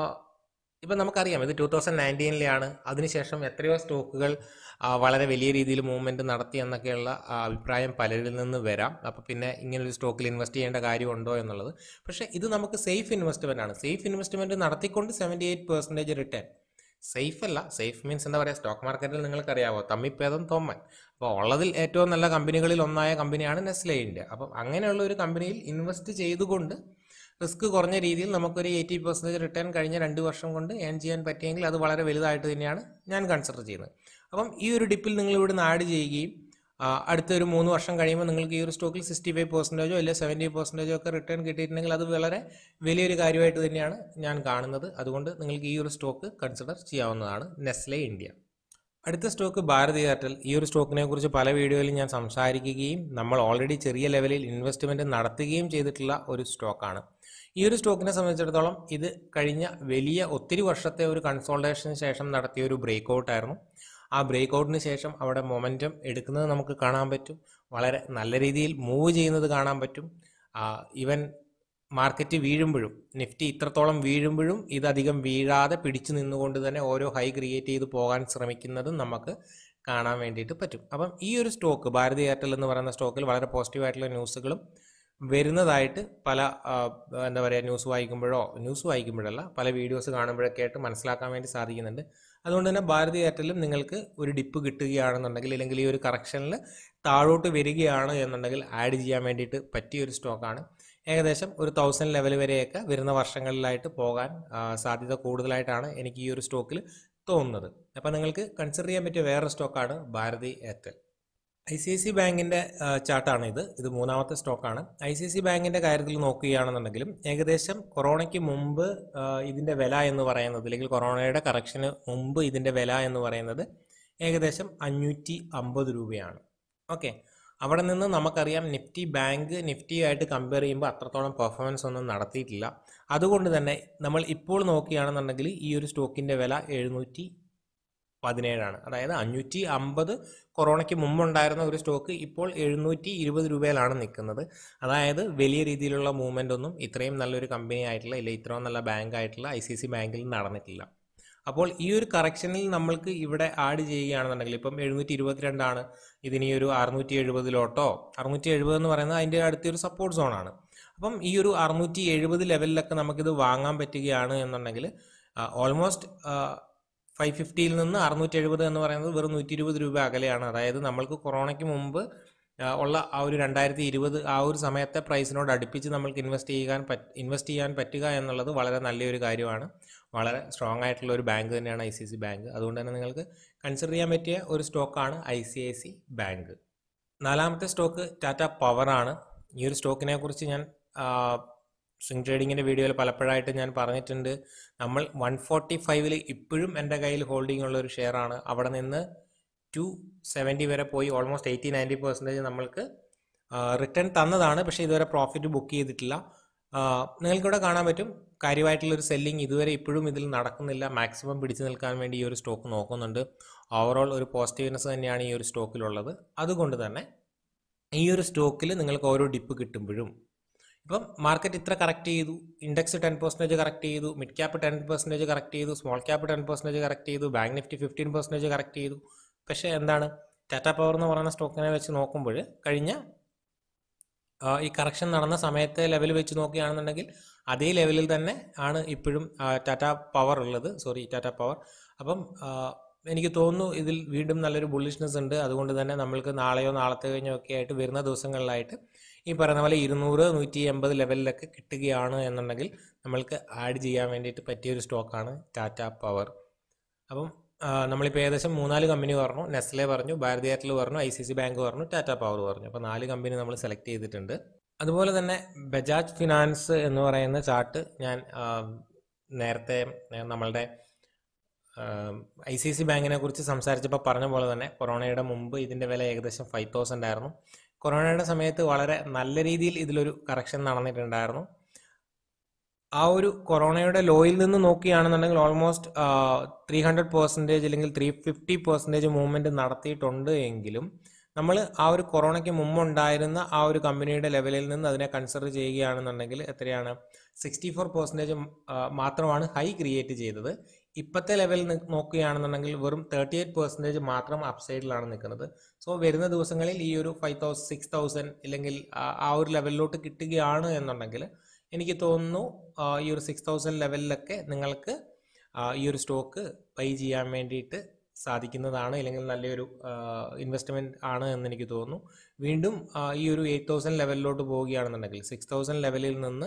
ഇപ്പം നമുക്കറിയാം ഇത് ടൂ തൗസൻഡ് നയൻറ്റീനിലെയാണ് അതിനുശേഷം എത്രയോ സ്റ്റോക്കുകൾ വളരെ വലിയ രീതിയിൽ മൂവ്മെൻറ്റ് നടത്തി എന്നൊക്കെയുള്ള അഭിപ്രായം പലരിൽ നിന്ന് വരാം അപ്പോൾ പിന്നെ ഇങ്ങനൊരു സ്റ്റോക്കിൽ ഇൻവെസ്റ്റ് ചെയ്യേണ്ട കാര്യമുണ്ടോ എന്നുള്ളത് പക്ഷേ ഇത് നമുക്ക് സേഫ് ഇൻവെസ്റ്റ്മെൻ്റ് ആണ് സേഫ് ഇൻവെസ്റ്റ്മെൻറ്റ് നടത്തിക്കൊണ്ട് seventy eight percentage return safe അല്ല സേഫ് മീൻസ് എന്താ പറയുക സ്റ്റോക്ക് മാർക്കറ്റിൽ നിങ്ങൾക്കറിയാവോ തമ്മിപ്പേദം തോമ്മൻ അപ്പോൾ ഉള്ളതിൽ ഏറ്റവും നല്ല കമ്പനികളിൽ ഒന്നായ കമ്പനിയാണ് നെസ്ലെ ഇന്ത്യ അപ്പം അങ്ങനെയുള്ള ഒരു കമ്പനിയിൽ ഇൻവെസ്റ്റ് ചെയ്തുകൊണ്ട് റിസ്ക് കുറഞ്ഞ രീതിയിൽ നമുക്കൊരു എയ്റ്റി പെർസെൻറ്റേജ് റിട്ടേൺ കഴിഞ്ഞ രണ്ട് വർഷം കൊണ്ട് ഏൺ ചെയ്യാൻ പറ്റിയെങ്കിൽ അത് വളരെ വലുതായിട്ട് തന്നെയാണ് ഞാൻ കൺസിഡർ ചെയ്യുന്നത് അപ്പം ഈ ഒരു ഡിപ്പിൽ നിങ്ങൾ ഇവിടുന്ന് ആഡ് ചെയ്യുകയും അടുത്ത ഒരു മൂന്ന് വർഷം കഴിയുമ്പോൾ നിങ്ങൾക്ക് ഈ ഒരു സ്റ്റോക്കിൽ സിക്സ്റ്റി ഫൈവ് പെർസെൻറ്റേജോ അല്ലെങ്കിൽ സെവൻറ്റി പെർസെൻറ്റേജോ ഒക്കെ റിട്ടേൺ കിട്ടിയിട്ടുണ്ടെങ്കിൽ അത് വളരെ വലിയൊരു കാര്യമായിട്ട് തന്നെയാണ് ഞാൻ കാണുന്നത് അതുകൊണ്ട് നിങ്ങൾക്ക് ഈ ഒരു സ്റ്റോക്ക് കൺസിഡർ ചെയ്യാവുന്നതാണ് നെസ്ലെ ഇന്ത്യ അടുത്ത സ്റ്റോക്ക് ഭാരതി എയർടെൽ ഈ ഒരു സ്റ്റോക്കിനെ കുറിച്ച് പല വീഡിയോയിലും ഞാൻ സംസാരിക്കുകയും നമ്മൾ ഓൾറെഡി ചെറിയ ലെവലിൽ ഇൻവെസ്റ്റ്മെൻറ്റ് നടത്തുകയും ചെയ്തിട്ടുള്ള ഒരു സ്റ്റോക്കാണ് ഈ ഒരു സ്റ്റോക്കിനെ സംബന്ധിച്ചിടത്തോളം ഇത് കഴിഞ്ഞ വലിയ ഒത്തിരി വർഷത്തെ ഒരു കൺസോൾട്ടേഷന് ശേഷം നടത്തിയ ഒരു ബ്രേക്ക് ഔട്ടായിരുന്നു ആ ബ്രേക്ക് ഔട്ടിന് ശേഷം അവിടെ മൊമെൻറ്റം എടുക്കുന്നത് നമുക്ക് കാണാൻ പറ്റും വളരെ നല്ല രീതിയിൽ മൂവ് ചെയ്യുന്നത് കാണാൻ പറ്റും ഈവൻ മാർക്കറ്റ് വീഴുമ്പോഴും നിഫ്റ്റി ഇത്രത്തോളം വീഴുമ്പോഴും ഇതധികം വീഴാതെ പിടിച്ചു നിന്നുകൊണ്ട് തന്നെ ഓരോ ഹൈ ക്രിയേറ്റ് ചെയ്ത് പോകാൻ ശ്രമിക്കുന്നതും നമുക്ക് കാണാൻ വേണ്ടിയിട്ട് പറ്റും അപ്പം ഈ ഒരു സ്റ്റോക്ക് ഭാരതി എയർടെൽ എന്ന് പറയുന്ന സ്റ്റോക്കിൽ വളരെ പോസിറ്റീവായിട്ടുള്ള ന്യൂസുകളും വരുന്നതായിട്ട് പല എന്താ പറയുക ന്യൂസ് വായിക്കുമ്പോഴോ ന്യൂസ് വായിക്കുമ്പോഴല്ല പല വീഡിയോസ് കാണുമ്പോഴൊക്കെ ആയിട്ട് മനസ്സിലാക്കാൻ വേണ്ടി സാധിക്കുന്നുണ്ട് അതുകൊണ്ട് തന്നെ ഭാരതി എയർടെല്ലും നിങ്ങൾക്ക് ഒരു ഡിപ്പ് കിട്ടുകയാണെന്നുണ്ടെങ്കിൽ അല്ലെങ്കിൽ ഈ ഒരു കറക്ഷനിൽ താഴോട്ട് വരികയാണ് എന്നുണ്ടെങ്കിൽ ആഡ് ചെയ്യാൻ വേണ്ടിയിട്ട് പറ്റിയ ഒരു സ്റ്റോക്കാണ് ഏകദേശം ഒരു തൗസൻഡ് ലെവൽ വരെയൊക്കെ വരുന്ന വർഷങ്ങളിലായിട്ട് പോകാൻ സാധ്യത കൂടുതലായിട്ടാണ് എനിക്ക് ഈ ഒരു സ്റ്റോക്കിൽ തോന്നുന്നത് അപ്പോൾ നിങ്ങൾക്ക് കൺസിഡർ ചെയ്യാൻ പറ്റിയ വേറെ സ്റ്റോക്കാണ് Bharti Airtel I C I C ബാങ്കിൻ്റെ ചാർട്ടാണ് ഇത് ഇത് മൂന്നാമത്തെ സ്റ്റോക്കാണ് ഐ സി ഐ സി ബാങ്കിൻ്റെ കാര്യത്തിൽ നോക്കുകയാണെന്നുണ്ടെങ്കിലും ഏകദേശം കൊറോണയ്ക്ക് മുമ്പ് ഇതിൻ്റെ വില എന്ന് പറയുന്നത് അല്ലെങ്കിൽ കൊറോണയുടെ കറക്ഷന് മുമ്പ് ഇതിൻ്റെ വില എന്ന് പറയുന്നത് ഏകദേശം അഞ്ഞൂറ്റി അമ്പത് രൂപയാണ് ഓക്കെ അവിടെ നിന്ന് നമുക്കറിയാം നിഫ്റ്റി ബാങ്ക് നിഫ്റ്റിയായിട്ട് കമ്പയർ ചെയ്യുമ്പോൾ അത്രത്തോളം പെർഫോമൻസ് ഒന്നും നടത്തിയിട്ടില്ല അതുകൊണ്ട് തന്നെ നമ്മൾ ഇപ്പോൾ നോക്കുകയാണെന്നുണ്ടെങ്കിൽ ഈ ഒരു സ്റ്റോക്കിൻ്റെ വില എഴുന്നൂറ്റി പതിനേഴാണ് അതായത് അഞ്ഞൂറ്റി അമ്പത് കൊറോണയ്ക്ക് മുമ്പുണ്ടായിരുന്ന ഒരു സ്റ്റോക്ക് ഇപ്പോൾ എഴുന്നൂറ്റി ഇരുപത് രൂപയിലാണ് നിൽക്കുന്നത് അതായത് വലിയ രീതിയിലുള്ള മൂവ്മെൻ്റ് ഒന്നും ഇത്രയും നല്ലൊരു കമ്പനി ആയിട്ടുള്ള ഇല്ല ഇത്രയും നല്ല ബാങ്ക് ആയിട്ടുള്ള ഐ സി സി ബാങ്കിൽ നടന്നിട്ടില്ല അപ്പോൾ ഈ ഒരു കറക്ഷനിൽ നമ്മൾക്ക് ഇവിടെ ആഡ് ചെയ്യുകയാണെന്നുണ്ടെങ്കിൽ ഇപ്പം എഴുന്നൂറ്റി ഇരുപത്തിരണ്ടാണ് ഇതിനി ഒരു അറുന്നൂറ്റി എഴുപതിലോട്ടോ അറുന്നൂറ്റി എഴുപത് എന്ന് പറയുന്നത് അതിൻ്റെ അടുത്തൊരു സപ്പോർട്ട് സോണാണ് അപ്പം ഈ ഒരു അറുന്നൂറ്റി എഴുപത് ലെവലിലൊക്കെ നമുക്കിത് വാങ്ങാൻ പറ്റുകയാണ് എന്നുണ്ടെങ്കിൽ ഓൾമോസ്റ്റ് ഫൈവ് ഫിഫ്റ്റിയിൽ നിന്ന് അറുന്നൂറ്റി എഴുപത് എന്ന് പറയുന്നത് വെറും നൂറ്റി ഇരുപത് രൂപ അകലെയാണ് അതായത് നമ്മൾക്ക് കൊറോണയ്ക്ക് മുമ്പ് ആ, ഉള്ള ആ ഒരു രണ്ടായിരത്തി ഇരുപത് ആ ഒരു സമയത്തെ പ്രൈസിനോട് അടുപ്പിച്ച് നമ്മൾക്ക് ഇൻവെസ്റ്റ് ചെയ്യാൻ പറ്റ് ഇൻവെസ്റ്റ് ചെയ്യാൻ പറ്റുക എന്നുള്ളത് വളരെ നല്ലൊരു കാര്യമാണ് വളരെ സ്ട്രോങ് ആയിട്ടുള്ള ഒരു ബാങ്ക് തന്നെയാണ് ഐ സി സി ബാങ്ക് അതുകൊണ്ട് തന്നെ നിങ്ങൾക്ക് കൺസിഡർ ചെയ്യാൻ പറ്റിയ ഒരു സ്റ്റോക്കാണ് I C I C bank നാലാമത്തെ സ്റ്റോക്ക് ടാറ്റ പവറാണ് ഈ ഒരു സ്റ്റോക്കിനെ കുറിച്ച് ഞാൻ സ്വിംഗ് ട്രേഡിങ്ങിൻ്റെ വീഡിയോയിൽ പലപ്പോഴായിട്ട് ഞാൻ പറഞ്ഞിട്ടുണ്ട് നമ്മൾ വൺ ഫോർട്ടി ഫൈവിൽ ഇപ്പോഴും എൻ്റെ കയ്യിൽ ഹോൾഡിംഗ് ഉള്ള ഒരു ഷെയറാണ് അവിടെ നിന്ന് ടു സെവൻറ്റി വരെ പോയി ഓൾമോസ്റ്റ് എയ്റ്റി നയൻറ്റി പെർസെൻറ്റേജ് നമ്മൾക്ക് റിട്ടേൺ തന്നതാണ് പക്ഷേ ഇതുവരെ പ്രോഫിറ്റ് ബുക്ക് ചെയ്തിട്ടില്ല ആ, നിങ്ങൾക്കിവിടെ കാണാൻ പറ്റും കാര്യമായിട്ടുള്ളൊരു സെല്ലിംഗ് ഇതുവരെ ഇപ്പോഴും ഇതിൽ നടക്കുന്നില്ല മാക്സിമം പിടിച്ചു നിൽക്കാൻ വേണ്ടി ഈ ഒരു സ്റ്റോക്ക് നോക്കുന്നുണ്ട് ഓവറോൾ ഒരു പോസിറ്റീവ്നെസ് തന്നെയാണ് ഈ ഒരു സ്റ്റോക്കിലുള്ളത് അതുകൊണ്ട് തന്നെ ഈ ഒരു സ്റ്റോക്കിൽ നിങ്ങൾക്ക് ഓരോ ഡിപ്പ് കിട്ടുമ്പോഴും ഇപ്പം മാർക്കറ്റ് ഇത്ര കറക്റ്റ് ചെയ്തു ഇൻഡെക്സ് ടെൻ പെർസെൻറ്റേജ് കറക്റ്റ് ചെയ്തു mid cap ten percentage correct ചെയ്തു small cap ten percentage correct ചെയ്തു bank Nifty fifteen percentage correct ചെയ്തു പക്ഷേ എന്താണ് ടാറ്റ പവർ എന്ന് പറയുന്ന സ്റ്റോക്കിനെ വെച്ച് നോക്കുമ്പോൾ കഴിഞ്ഞ ആ, ഈ കറക്ഷൻ നടന്ന സമയത്തെ ലെവൽ വെച്ച് നോക്കുകയാണെന്നുണ്ടെങ്കിൽ അതേ ലെവലിൽ തന്നെ ആണ് ഇപ്പോഴും ആ, ടാറ്റ പവർ ഉള്ളത് സോറി ടാറ്റ പവർ അപ്പം ആ, എനിക്ക് തോന്നുന്നു ഇതിൽ വീണ്ടും നല്ലൊരു ബുള്ളിഷ്നെസ് ഉണ്ട് അതുകൊണ്ട് തന്നെ നമ്മൾക്ക് നാളെയോ നാളത്തെ കഴിഞ്ഞോ ഒക്കെ ആയിട്ട് വരുന്ന ദിവസങ്ങളിലായിട്ട് ഈ പറയുന്ന പോലെ ഇരുന്നൂറ് നൂറ്റി എൺപത് ലെവലിലൊക്കെ കിട്ടുകയാണ് എന്നുണ്ടെങ്കിൽ നമ്മൾക്ക് ആഡ് ചെയ്യാൻ വേണ്ടിയിട്ട് പറ്റിയൊരു സ്റ്റോക്കാണ് ടാറ്റ പവർ അപ്പം ആ, നമ്മളിപ്പോൾ ഏകദേശം മൂന്നാല് കമ്പനി പറഞ്ഞു നെസ്ലെ പറഞ്ഞു ഭാരതി എയർടെൽ പറഞ്ഞു ഐ സി സി ബാങ്ക് പറഞ്ഞു ടാറ്റ പവർ പറഞ്ഞു അപ്പോൾ നാല് കമ്പനി നമ്മൾ സെലക്ട് ചെയ്തിട്ടുണ്ട് അതുപോലെ തന്നെ ബജാജ് ഫിനാൻസ് എന്ന് പറയുന്ന ചാർട്ട് ഞാൻ ആ, നേരത്തെ ആ, നമ്മളുടെ ഐ സി സി ബാങ്കിനെ കുറിച്ച് സംസാരിച്ചപ്പോൾ പറഞ്ഞ പോലെ തന്നെ കൊറോണയുടെ മുമ്പ് ഇതിൻ്റെ വില ഏകദേശം ഫൈവ് തൗസൻഡ് ആയിരുന്നു കൊറോണയുടെ സമയത്ത് വളരെ നല്ല രീതിയിൽ ഇതിലൊരു കറക്ഷൻ നടന്നിട്ടുണ്ടായിരുന്നു ആ ഒരു കൊറോണയുടെ ലോയിൽ നിന്ന് നോക്കുകയാണെന്നുണ്ടെങ്കിൽ ഓൾമോസ്റ്റ് ത്രീ ഹൺഡ്രഡ് പെർസെൻറ്റേജ് അല്ലെങ്കിൽ ത്രീ ഫിഫ്റ്റി പെർസെൻറ്റേജ് മൂവ്മെൻറ്റ് നടത്തിയിട്ടുണ്ട് എങ്കിലും നമ്മൾ ആ ഒരു കൊറോണയ്ക്ക് മുമ്പുണ്ടായിരുന്ന ആ ഒരു കമ്പനിയുടെ ലെവലിൽ നിന്ന് അതിനെ കൺസിഡർ ചെയ്യുകയാണെന്നുണ്ടെങ്കിൽ എത്രയാണ് സിക്സ്റ്റി ഫോർ പെർസെൻറ്റേജ് മാത്രമാണ് ഹൈ ക്രിയേറ്റ് ചെയ്തത് ഇപ്പോഴത്തെ ലെവലിൽ നോക്കുകയാണെന്നുണ്ടെങ്കിൽ വെറും തേർട്ടി എയ്റ്റ് പെർസെൻറ്റേജ് മാത്രം അപ്സൈഡിലാണ് നിൽക്കുന്നത് സോ വരുന്ന ദിവസങ്ങളിൽ ഈ ഒരു ഫൈവ് തൗസൻഡ് സിക്സ് തൗസൻഡ് ഇല്ലെങ്കിൽ ആ- ആ ഒരു ലെവലിലോട്ട് കിട്ടുകയാണ് എന്നുണ്ടെങ്കിൽ എനിക്ക് തോന്നുന്നു ആ, ഈ ഒരു സിക്സ് തൗസൻഡ് ലെവലിലൊക്കെ നിങ്ങൾക്ക് ആ, ഈ ഒരു സ്റ്റോക്ക് പൈ ചെയ്യാൻ വേണ്ടിയിട്ട് സാധിക്കുന്നതാണ് അല്ലെങ്കിൽ നല്ലൊരു ഇൻവെസ്റ്റ്മെൻറ്റ് ആണ് എന്ന് എനിക്ക് തോന്നുന്നു വീണ്ടും ആ, ഈ ഒരു എയ്റ്റ് തൗസൻഡ് ലെവലിലോട്ട് പോവുകയാണെന്നുണ്ടെങ്കിൽ സിക്സ് തൗസൻഡ് ലെവലിൽ നിന്ന്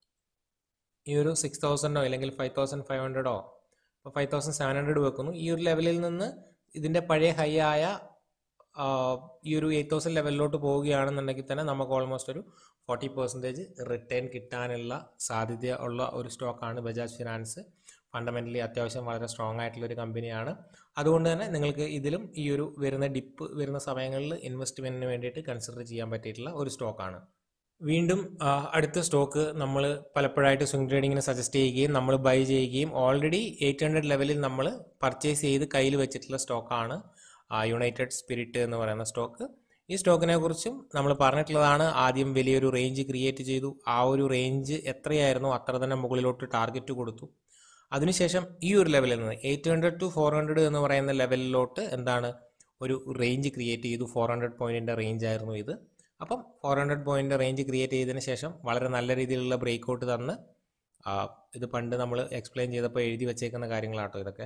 ഈ ഒരു സിക്സ് തൗസൻഡോ അല്ലെങ്കിൽ ഫൈവ് തൗസൻഡ് ഫൈവ് ഹൺഡ്രഡോ ഇപ്പോൾ ഫൈവ് തൗസൻഡ് സെവൻ ഹൺഡ്രഡ് വെക്കുന്നു ഈ ഒരു ലെവലിൽ നിന്ന് ഇതിൻ്റെ പഴയ ഹൈ ആയ ആ, ഈ ഒരു എയ്റ്റ് തൗസൻഡ് ലെവലിലോട്ട് പോവുകയാണെന്നുണ്ടെങ്കിൽ തന്നെ നമുക്ക് ഓൾമോസ്റ്റ് ഒരു ഫോർട്ടി പെർസെൻറ്റേജ് റിട്ടേൺ കിട്ടാനുള്ള സാധ്യത ഉള്ള ഒരു സ്റ്റോക്കാണ് ബജാജ് ഫിനാൻസ് ഫണ്ടമെൻ്റലി അത്യാവശ്യം വളരെ സ്ട്രോങ് ആയിട്ടുള്ള ഒരു കമ്പനിയാണ് അതുകൊണ്ട് തന്നെ നിങ്ങൾക്ക് ഇതിലും ഈ ഒരു വരുന്ന ഡിപ്പ് വരുന്ന സമയങ്ങളിൽ ഇൻവെസ്റ്റ്മെൻറ്റിന് വേണ്ടിയിട്ട് കൺസിഡർ ചെയ്യാൻ പറ്റിയിട്ടുള്ള ഒരു സ്റ്റോക്കാണ് വീണ്ടും ആ, അടുത്ത സ്റ്റോക്ക് നമ്മൾ പലപ്പോഴായിട്ട് സ്വിംഗ് ട്രേഡിങ്ങിന് സജസ്റ്റ് ചെയ്യുകയും നമ്മൾ ബൈ ചെയ്യുകയും ഓൾറെഡി എയ്റ്റ് ഹൺഡ്രഡ് ലെവലിൽ നമ്മൾ പർച്ചേസ് ചെയ്ത് കയ്യിൽ വെച്ചിട്ടുള്ള സ്റ്റോക്കാണ് യുണൈറ്റഡ് സ്പിരിറ്റ് എന്ന് പറയുന്ന സ്റ്റോക്ക് ഈ സ്റ്റോക്കിനെ കുറിച്ചും നമ്മൾ പറഞ്ഞിട്ടുള്ളതാണ് ആദ്യം വലിയൊരു റേഞ്ച് ക്രിയേറ്റ് ചെയ്തു ആ ഒരു റേഞ്ച് എത്രയായിരുന്നോ അത്ര തന്നെ മുകളിലോട്ട് ടാർഗറ്റ് കൊടുത്തു അതിനുശേഷം ഈ ഒരു ലെവലിൽ നിന്ന് eight hundred two four hundred എന്ന് പറയുന്ന ലെവലിലോട്ട് എന്താണ് ഒരു റേഞ്ച് ക്രിയേറ്റ് ചെയ്തു ഫോർ ഹൺഡ്രഡ് പോയിന്റിന്റെ റേഞ്ച് ആയിരുന്നു ഇത് അപ്പം four hundred point range create ചെയ്തതിന് ശേഷം വളരെ നല്ല രീതിയിലുള്ള ബ്രേക്ക് ഔട്ട് തന്ന് ആ, ഇത് പണ്ട് നമ്മൾ എക്സ്പ്ലെയിൻ ചെയ്തപ്പോൾ എഴുതി വെച്ചേക്കുന്ന കാര്യങ്ങളാട്ടോ ഇതൊക്കെ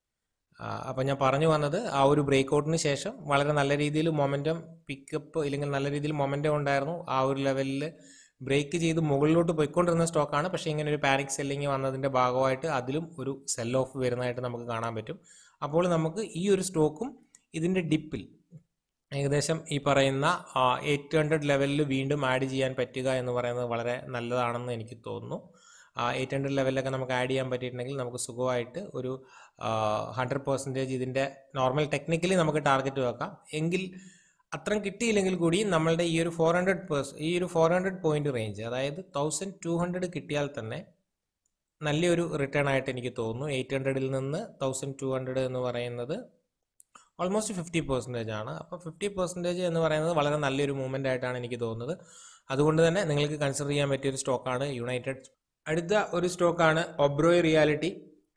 അപ്പം ഞാൻ പറഞ്ഞു വന്നത് ആ ഒരു ബ്രേക്ക് ഔട്ടിന് ശേഷം വളരെ നല്ല രീതിയിൽ മൊമെൻറ്റം പിക്കപ്പ് ഇല്ലെങ്കിൽ നല്ല രീതിയിൽ മൊമെൻറ്റം ഉണ്ടായിരുന്നു ആ ഒരു ലെവലിൽ ബ്രേക്ക് ചെയ്ത് മുകളിലോട്ട് പോയിക്കൊണ്ടിരുന്ന സ്റ്റോക്കാണ് പക്ഷേ ഇങ്ങനെ ഒരു പാനിക് സെല്ലിങ് വന്നതിൻ്റെ ഭാഗമായിട്ട് അതിലും ഒരു സെൽ ഓഫ് വരുന്നതായിട്ട് നമുക്ക് കാണാൻ പറ്റും അപ്പോൾ നമുക്ക് ഈ ഒരു സ്റ്റോക്കും ഇതിൻ്റെ ഡിപ്പിൽ ഏകദേശം ഈ പറയുന്ന എയ്റ്റ് ഹൺഡ്രഡ് ലെവലിൽ വീണ്ടും ആഡ് ചെയ്യാൻ പറ്റുക എന്ന് പറയുന്നത് വളരെ നല്ലതാണെന്ന് എനിക്ക് തോന്നുന്നു എയ്റ്റ് ഹൺഡ്രഡ് ലെവലിലൊക്കെ നമുക്ക് ആഡ് ചെയ്യാൻ പറ്റിയിട്ടുണ്ടെങ്കിൽ നമുക്ക് സുഖമായിട്ട് ഒരു ഹൺഡ്രഡ് പെർസെൻറ്റേജ് ഇതിൻ്റെ നോർമൽ ടെക്നിക്കലി നമുക്ക് ടാർഗറ്റ് വെക്കാം എങ്കിൽ അത്രയും കിട്ടിയില്ലെങ്കിൽ കൂടി നമ്മളുടെ ഈ ഒരു ഫോർ ഹൺഡ്രഡ് പേഴ്സ് ഈ ഒരു ഫോർ ഹൺഡ്രഡ് പോയിന്റ് റേഞ്ച് അതായത് തൗസൻഡ് ടു ഹൺഡ്രഡ് കിട്ടിയാൽ തന്നെ നല്ലൊരു റിട്ടേൺ ആയിട്ട് എനിക്ക് തോന്നുന്നു എയ്റ്റ് ഹൺഡ്രഡിൽ നിന്ന് തൗസൻഡ് ടു ഹൺഡ്രഡ് എന്ന് പറയുന്നത് ഓൾമോസ്റ്റ് ഫിഫ്റ്റി പെർസെൻറ്റേജ് ആണ് അപ്പോൾ ഫിഫ്റ്റി പെർസെൻറ്റേജ് എന്ന് പറയുന്നത് വളരെ നല്ലൊരു മൂവ്മെൻ്റ് ആയിട്ടാണ് എനിക്ക് തോന്നുന്നത് അതുകൊണ്ട് തന്നെ നിങ്ങൾക്ക് കൺസിഡർ ചെയ്യാൻ പറ്റിയ ഒരു സ്റ്റോക്കാണ് യുണൈറ്റഡ് അടുത്ത ഒരു സ്റ്റോക്കാണ് ഒബ്രോയ് റിയാലിറ്റി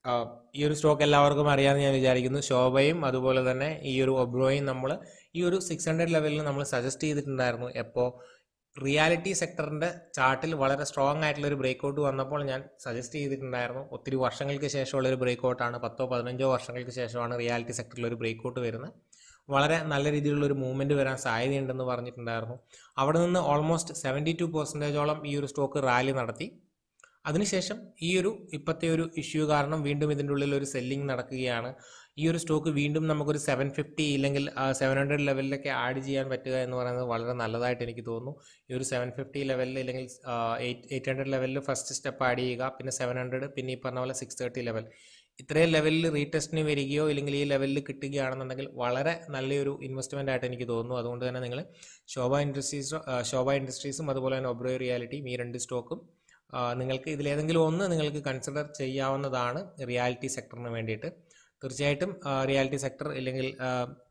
ആ, ഈ ഒരു സ്റ്റോക്ക് എല്ലാവർക്കും അറിയാമെന്ന് ഞാൻ വിചാരിക്കുന്നു ശോഭയും അതുപോലെ തന്നെ ഈ ഒരു ഒബ്രോയും നമ്മൾ ഈ ഒരു സിക്സ് ഹൺഡ്രഡ് ലെവലിൽ നമ്മൾ സജസ്റ്റ് ചെയ്തിട്ടുണ്ടായിരുന്നു എപ്പോൾ റിയാലിറ്റി സെക്ടറിൻ്റെ ചാർട്ടിൽ വളരെ സ്ട്രോങ് ആയിട്ടുള്ള ഒരു ബ്രേക്ക് ഔട്ട് വന്നപ്പോൾ ഞാൻ സജസ്റ്റ് ചെയ്തിട്ടുണ്ടായിരുന്നു ഒത്തിരി വർഷങ്ങൾക്ക് ശേഷമുള്ള ഒരു ബ്രേക്ക് ഔട്ടാണ് പത്തോ പതിനഞ്ചോ വർഷങ്ങൾക്ക് ശേഷമാണ് റിയാലിറ്റി സെക്ടറിൽ ഒരു ബ്രേക്ക് ഔട്ട് വരുന്നത് വളരെ നല്ല രീതിയിലുള്ള ഒരു മൂവ്മെൻറ്റ് വരാൻ സാധ്യതയുണ്ടെന്ന് പറഞ്ഞിട്ടുണ്ടായിരുന്നു അവിടെ നിന്ന് ഓൾമോസ്റ്റ് സെവൻറ്റി ടു പെർസെൻറ്റേജോളം ഈ ഒരു സ്റ്റോക്ക് റാലി നടത്തി അതിനുശേഷം ഈ ഒരു ഇപ്പോഴത്തെ ഒരു ഇഷ്യൂ കാരണം വീണ്ടും ഇതിൻ്റെ ഉള്ളിൽ ഒരു സെല്ലിംഗ് നടക്കുകയാണ് ഈ ഒരു സ്റ്റോക്ക് വീണ്ടും നമുക്കൊരു സെവൻ ഫിഫ്റ്റി ഇല്ലെങ്കിൽ സെവൻ ഹൺഡ്രഡ് ലെവലിലൊക്കെ ആഡ് ചെയ്യാൻ പറ്റുക എന്ന് പറയുന്നത് വളരെ നല്ലതായിട്ട് എനിക്ക് തോന്നുന്നു ഈ ഒരു സെവൻ ഫിഫ്റ്റി ലെവലിൽ ഇല്ലെങ്കിൽ എയ്റ്റ് എയ്റ്റ് ഹൺഡ്രഡ് ലെവലിൽ ഫസ്റ്റ് സ്റ്റെപ്പ് ആഡ് ചെയ്യുക പിന്നെ സെവൻ ഹൺഡ്രഡ് പിന്നെ ഈ പറഞ്ഞ പോലെ സിക്സ് തേർട്ടി ലെവൽ ഇത്രയും ലെവലിൽ റീടെസ്റ്റിന് വരികയോ ഇല്ലെങ്കിൽ ഈ ലെവലിൽ കിട്ടുകയാണെന്നുണ്ടെങ്കിൽ വളരെ നല്ലൊരു ഇൻവെസ്റ്റ്മെൻ്റ് ആയിട്ട് എനിക്ക് തോന്നുന്നു അതുകൊണ്ട് തന്നെ നിങ്ങൾ ശോഭ ഇൻഡസ്ട്രീസ് ശോഭ ഇൻഡസ്ട്രീസും അതുപോലെ തന്നെ ഒബ്രോ റിയാലിറ്റിയും ഈ രണ്ട് സ്റ്റോക്കും ആ, നിങ്ങൾക്ക് ഇതിലേതെങ്കിലും ഒന്ന് നിങ്ങൾക്ക് കൺസിഡർ ചെയ്യാവുന്നതാണ് റിയാലിറ്റി സെക്ടറിന് വേണ്ടിയിട്ട് തീർച്ചയായിട്ടും റിയാലിറ്റി സെക്ടർ ഇല്ലെങ്കിൽ ആ,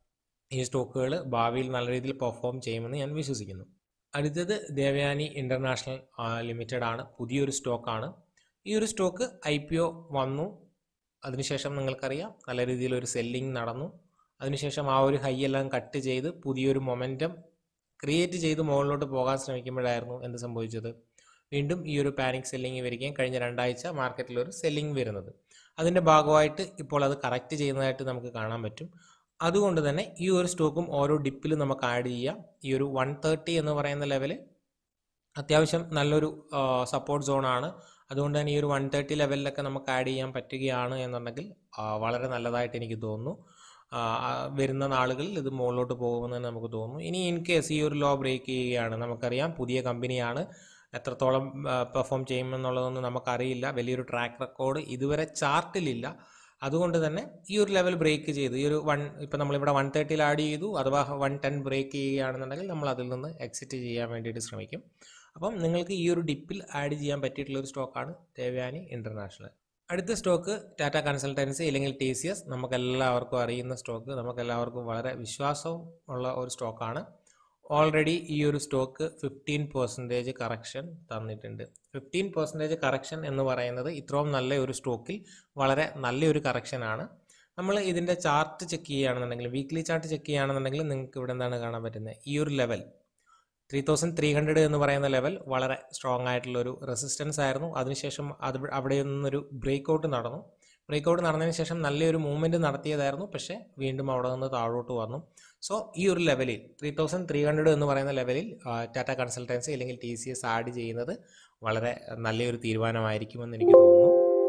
ഈ സ്റ്റോക്കുകൾ ഭാവിയിൽ നല്ല രീതിയിൽ പെർഫോം ചെയ്യുമെന്ന് ഞാൻ വിശ്വസിക്കുന്നു അടുത്തത് ദേവയാനി ഇൻ്റർനാഷണൽ ലിമിറ്റഡ് ആണ് പുതിയൊരു സ്റ്റോക്കാണ് ഈ ഒരു സ്റ്റോക്ക് ഐ പി ഒ വന്നു അതിനുശേഷം നിങ്ങൾക്കറിയാം നല്ല രീതിയിൽ ഒരു സെല്ലിംഗ് നടന്നു അതിനുശേഷം ആ ഒരു ഹൈ എല്ലാം കട്ട് ചെയ്ത് പുതിയൊരു മൊമെൻറ്റം ക്രിയേറ്റ് ചെയ്ത് മുകളിലോട്ട് പോകാൻ ശ്രമിക്കുമ്പോഴായിരുന്നു എന്ത് സംഭവിച്ചത് വീണ്ടും ഈ ഒരു പാനിക് സെല്ലിംഗ് വരികയും കഴിഞ്ഞ രണ്ടാഴ്ച മാർക്കറ്റിൽ ഒരു സെല്ലിംഗ് വരുന്നത് അതിൻ്റെ ഭാഗമായിട്ട് ഇപ്പോൾ അത് കറക്റ്റ് ചെയ്യുന്നതായിട്ട് നമുക്ക് കാണാൻ പറ്റും അതുകൊണ്ട് തന്നെ ഈ ഒരു സ്റ്റോക്കും ഓരോ ഡിപ്പിലും നമുക്ക് ആഡ് ചെയ്യാം ഈ ഒരു വൺ തേർട്ടി എന്ന് പറയുന്ന ലെവല് അത്യാവശ്യം നല്ലൊരു സപ്പോർട്ട് സോണാണ് അതുകൊണ്ട് തന്നെ ഈ ഒരു വൺ തേർട്ടി ലെവലിലൊക്കെ നമുക്ക് ആഡ് ചെയ്യാൻ പറ്റുകയാണ് എന്നുണ്ടെങ്കിൽ ആ, വളരെ നല്ലതായിട്ട് എനിക്ക് തോന്നുന്നു ആ, ആ, വരുന്ന നാളുകളിൽ ഇത് മുകളിലോട്ട് പോകുമെന്ന് തന്നെ നമുക്ക് തോന്നുന്നു ഇനി ഇൻ കേസ് ഈ ഒരു ലോ ബ്രേക്ക് ചെയ്യുകയാണ് നമുക്കറിയാം പുതിയ കമ്പനിയാണ് എത്രത്തോളം പെർഫോം ചെയ്യുമെന്നുള്ളതൊന്നും നമുക്കറിയില്ല വലിയൊരു ട്രാക്ക് റെക്കോർഡ് ഇതുവരെ ചാർട്ടിലില്ല അതുകൊണ്ട് തന്നെ ഈ ഒരു ലെവൽ ബ്രേക്ക് ചെയ്ത് ഈ ഒരു വൺ ഇപ്പം നമ്മളിവിടെ വൺ തേർട്ടിയിൽ ആഡ് ചെയ്തു അഥവാ വൺ ടെൻ ബ്രേക്ക് ചെയ്യുകയാണെന്നുണ്ടെങ്കിൽ നമ്മൾ അതിൽ നിന്ന് എക്സിറ്റ് ചെയ്യാൻ വേണ്ടിയിട്ട് ശ്രമിക്കും അപ്പം നിങ്ങൾക്ക് ഈ ഒരു ഡിപ്പിൽ ആഡ് ചെയ്യാൻ പറ്റിയിട്ടുള്ള ഒരു സ്റ്റോക്കാണ് ദേവയാനി ഇൻ്റർനാഷണൽ അടുത്ത സ്റ്റോക്ക് ടാറ്റ കൺസൾട്ടൻസി അല്ലെങ്കിൽ ടി സി എസ് നമുക്കെല്ലാവർക്കും അറിയുന്ന സ്റ്റോക്ക് നമുക്കെല്ലാവർക്കും വളരെ വിശ്വാസവും ഉള്ള ഒരു സ്റ്റോക്കാണ് ഓൾറെഡി ഈ ഒരു സ്റ്റോക്ക് ഫിഫ്റ്റീൻ പെർസെൻറ്റേജ് കറക്ഷൻ തന്നിട്ടുണ്ട് ഫിഫ്റ്റീൻ പെർസെൻറ്റേജ് കറക്ഷൻ എന്ന് പറയുന്നത് ഇത്രയും നല്ല ഒരു സ്റ്റോക്കിൽ വളരെ നല്ലൊരു കറക്ഷനാണ് നമ്മൾ ഇതിൻ്റെ ചാർട്ട് ചെക്ക് ചെയ്യുകയാണെന്നുണ്ടെങ്കിൽ വീക്ക്ലി ചാർട്ട് ചെക്ക് ചെയ്യുകയാണെന്നുണ്ടെങ്കിൽ നിങ്ങൾക്ക് ഇവിടെ എന്താണ് കാണാൻ പറ്റുന്നത് ഈ ഒരു level three thousand three hundred എന്ന് പറയുന്ന ലെവൽ വളരെ സ്ട്രോങ് ആയിട്ടുള്ള ഒരു റെസിസ്റ്റൻസ് ആയിരുന്നു അതിനുശേഷം അത് അവിടെ നിന്നൊരു ബ്രേക്ക് ഔട്ട് നടന്നു ബ്രേക്ക് ഔട്ട് നടന്നതിന് ശേഷം നല്ലൊരു മൂവ്മെൻറ്റ് നടത്തിയതായിരുന്നു പക്ഷേ വീണ്ടും അവിടെ നിന്ന് താഴോട്ട് വന്നു സോ ഈ ഒരു ലെവലിൽ ത്രീ തൗസൻഡ് ത്രീ ഹൺഡ്രഡ് എന്ന് പറയുന്ന ലെവലിൽ ടാറ്റ കൺസൾട്ടൻസി അല്ലെങ്കിൽ ടി സി എസ് ആഡ് ചെയ്യുന്നത് വളരെ നല്ലൊരു തീരുമാനമായിരിക്കുമെന്ന് എനിക്ക് തോന്നുന്നു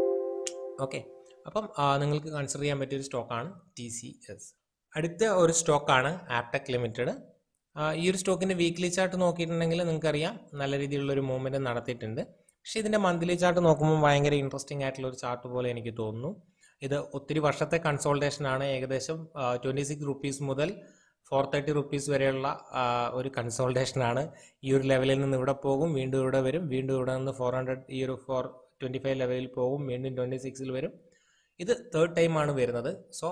ഓക്കെ അപ്പം ആ, നിങ്ങൾക്ക് കൺസിഡർ ചെയ്യാൻ പറ്റിയൊരു സ്റ്റോക്കാണ് ടി സി എസ് അടുത്ത ഒരു സ്റ്റോക്കാണ് ആപ്ടെക് ലിമിറ്റഡ് ഈ ഒരു സ്റ്റോക്കിൻ്റെ വീക്ക്ലി ചാർട്ട് നോക്കിയിട്ടുണ്ടെങ്കിൽ നിങ്ങൾക്കറിയാം നല്ല രീതിയിലുള്ള ഒരു മൂവ്മെൻറ്റ് നടത്തിയിട്ടുണ്ട് പക്ഷേ ഇതിൻ്റെ മന്ത്ലി ചാർട്ട് നോക്കുമ്പോൾ ഭയങ്കര ഇൻട്രസ്റ്റിംഗ് ആയിട്ടുള്ള ഒരു ചാർട്ട് പോലെ എനിക്ക് തോന്നുന്നു ഇത് ഒത്തിരി വർഷത്തെ കൺസോൾട്ടേഷൻ ആണ് ഏകദേശം ട്വൻറ്റി സിക്സ് റുപ്പീസ് മുതൽ ഫോർ തേർട്ടി റുപ്പീസ് വരെയുള്ള ആ, ഒരു കൺസോൾട്ടേഷൻ ആണ് ഈ ഒരു ലെവലിൽ നിന്ന് ഇവിടെ പോകും വീണ്ടും ഇവിടെ വരും വീണ്ടും ഇവിടെ നിന്ന് ഫോർ ഹൺഡ്രഡ് ഈ ഒരു ഫോർ ട്വൻറ്റി ഫൈവ് ലെവലിൽ പോകും വീണ്ടും ട്വൻറ്റി സിക്സിൽ വരും ഇത് തേർഡ് ടൈമാണ് വരുന്നത് സോ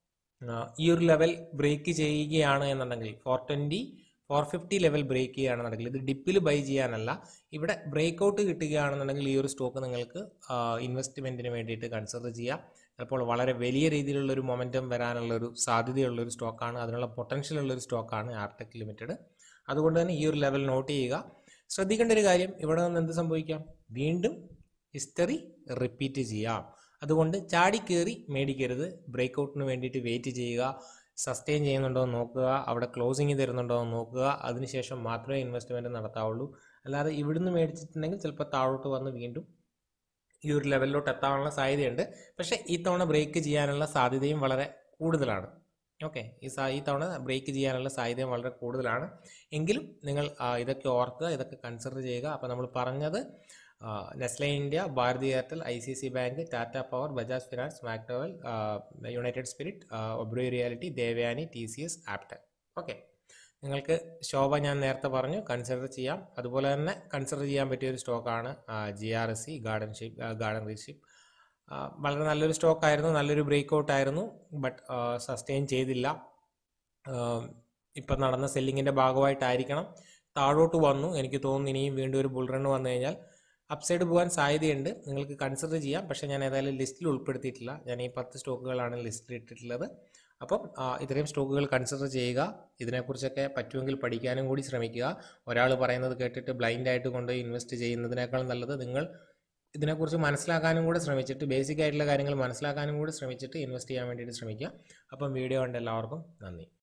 ഈ ഒരു ലെവൽ ബ്രേക്ക് ചെയ്യുകയാണ് എന്നുണ്ടെങ്കിൽ four twenty four fifty level break ചെയ്യുകയാണെന്നുണ്ടെങ്കിൽ ഇത് ഡിപ്പിൽ ബൈ ചെയ്യാനല്ല ഇവിടെ ബ്രേക്ക് ഔട്ട് കിട്ടുകയാണെന്നുണ്ടെങ്കിൽ ഈ ഒരു സ്റ്റോക്ക് നിങ്ങൾക്ക് ഇൻവെസ്റ്റ്മെൻറ്റിന് വേണ്ടിയിട്ട് കൺസിഡർ ചെയ്യാം ചിലപ്പോൾ വളരെ വലിയ രീതിയിലുള്ള ഒരു മൊമെൻറ്റം വരാനുള്ള ഒരു സാധ്യതയുള്ള ഒരു സ്റ്റോക്കാണ് അതിനുള്ള പൊട്ടൻഷ്യൽ ഉള്ള ഒരു സ്റ്റോക്കാണ് ആർടെക് ലിമിറ്റഡ് അതുകൊണ്ട് തന്നെ ഈ ഒരു ലെവൽ നോട്ട് ചെയ്യുക ശ്രദ്ധിക്കേണ്ട ഒരു കാര്യം ഇവിടെ നിന്ന് എന്ത് സംഭവിക്കാം വീണ്ടും ഹിസ്റ്ററി റിപ്പീറ്റ് ചെയ്യാം അതുകൊണ്ട് ചാടി കയറി മേടിക്കരുത് ബ്രേക്ക് ഔട്ടിന് വേണ്ടിയിട്ട് വെയിറ്റ് ചെയ്യുക സസ്റ്റെയിൻ ചെയ്യുന്നുണ്ടോ എന്ന് നോക്കുക അവിടെ ക്ലോസിങ് തരുന്നുണ്ടോ എന്ന് നോക്കുക അതിനുശേഷം മാത്രമേ ഇൻവെസ്റ്റ്മെൻറ്റ് നടത്താവുള്ളൂ അല്ലാതെ ഇവിടുന്ന് മേടിച്ചിട്ടുണ്ടെങ്കിൽ ചിലപ്പോൾ താഴോട്ട് വന്ന് വീണ്ടും ഈ ഒരു ലെവലിലോട്ട് എത്താനുള്ള സാധ്യതയുണ്ട് പക്ഷേ ഈ തവണ ബ്രേക്ക് ചെയ്യാനുള്ള സാധ്യതയും വളരെ കൂടുതലാണ് ഓക്കെ ഈ സാ ഈ തവണ ബ്രേക്ക് ചെയ്യാനുള്ള സാധ്യതയും വളരെ കൂടുതലാണ് എങ്കിലും നിങ്ങൾ ആ, ഇതൊക്കെ ഓർക്കുക ഇതൊക്കെ കൺസിഡർ ചെയ്യുക അപ്പോൾ നമ്മൾ പറഞ്ഞത് Nestle India Bharti Airtel I C C bank Tata power Bajaj finance McDowell United Spirit Oberoi realty Devyani T C S ആപ്റ്റൻ ഓക്കെ നിങ്ങൾക്ക് ശോഭ ഞാൻ നേരത്തെ പറഞ്ഞു കൺസിഡർ ചെയ്യാം അതുപോലെ തന്നെ കൺസിഡർ ചെയ്യാൻ പറ്റിയ ഒരു സ്റ്റോക്കാണ് G R S C garden ship garden reach ship വളരെ നല്ലൊരു സ്റ്റോക്കായിരുന്നു നല്ലൊരു ബ്രേക്ക് ഔട്ട് ആയിരുന്നു ബട്ട് സസ്റ്റെയിൻ ചെയ്തില്ല ഇപ്പം നടന്ന സെല്ലിങ്ങിൻ്റെ ഭാഗമായിട്ടായിരിക്കണം താഴോട്ട് വന്നു എനിക്ക് തോന്നുന്നു ഇനിയും വീണ്ടും ഒരു ബുൾ റൺ വന്നു കഴിഞ്ഞാൽ അപ്സൈഡ് പോകാൻ സാധ്യതയുണ്ട് നിങ്ങൾക്ക് കൺസിഡർ ചെയ്യാം പക്ഷേ ഞാൻ ഏതായാലും ലിസ്റ്റിൽ ഉൾപ്പെടുത്തിയിട്ടില്ല ഞാൻ ഈ പത്ത് സ്റ്റോക്കുകളാണ് ലിസ്റ്റിൽ ഇട്ടിട്ടുള്ളത് അപ്പം ആ, ഇത്രയും സ്റ്റോക്കുകൾ കൺസിഡർ ചെയ്യുക ഇതിനെക്കുറിച്ചൊക്കെ പറ്റുമെങ്കിൽ പഠിക്കാനും കൂടി ശ്രമിക്കുക ഒരാൾ പറയുന്നത് കേട്ടിട്ട് ബ്ലൈൻഡ് ആയിട്ട് കൊണ്ടുപോയി ഇൻവെസ്റ്റ് ചെയ്യുന്നതിനേക്കാൾ നല്ലത് നിങ്ങൾ ഇതിനെക്കുറിച്ച് മനസ്സിലാക്കാനും കൂടെ ശ്രമിച്ചിട്ട് ബേസിക് ആയിട്ടുള്ള കാര്യങ്ങൾ മനസ്സിലാക്കാനും കൂടി ശ്രമിച്ചിട്ട് ഇൻവെസ്റ്റ് ചെയ്യാൻ വേണ്ടിയിട്ട് ശ്രമിക്കുക അപ്പം വീഡിയോ കണ്ട് എല്ലാവർക്കും നന്ദി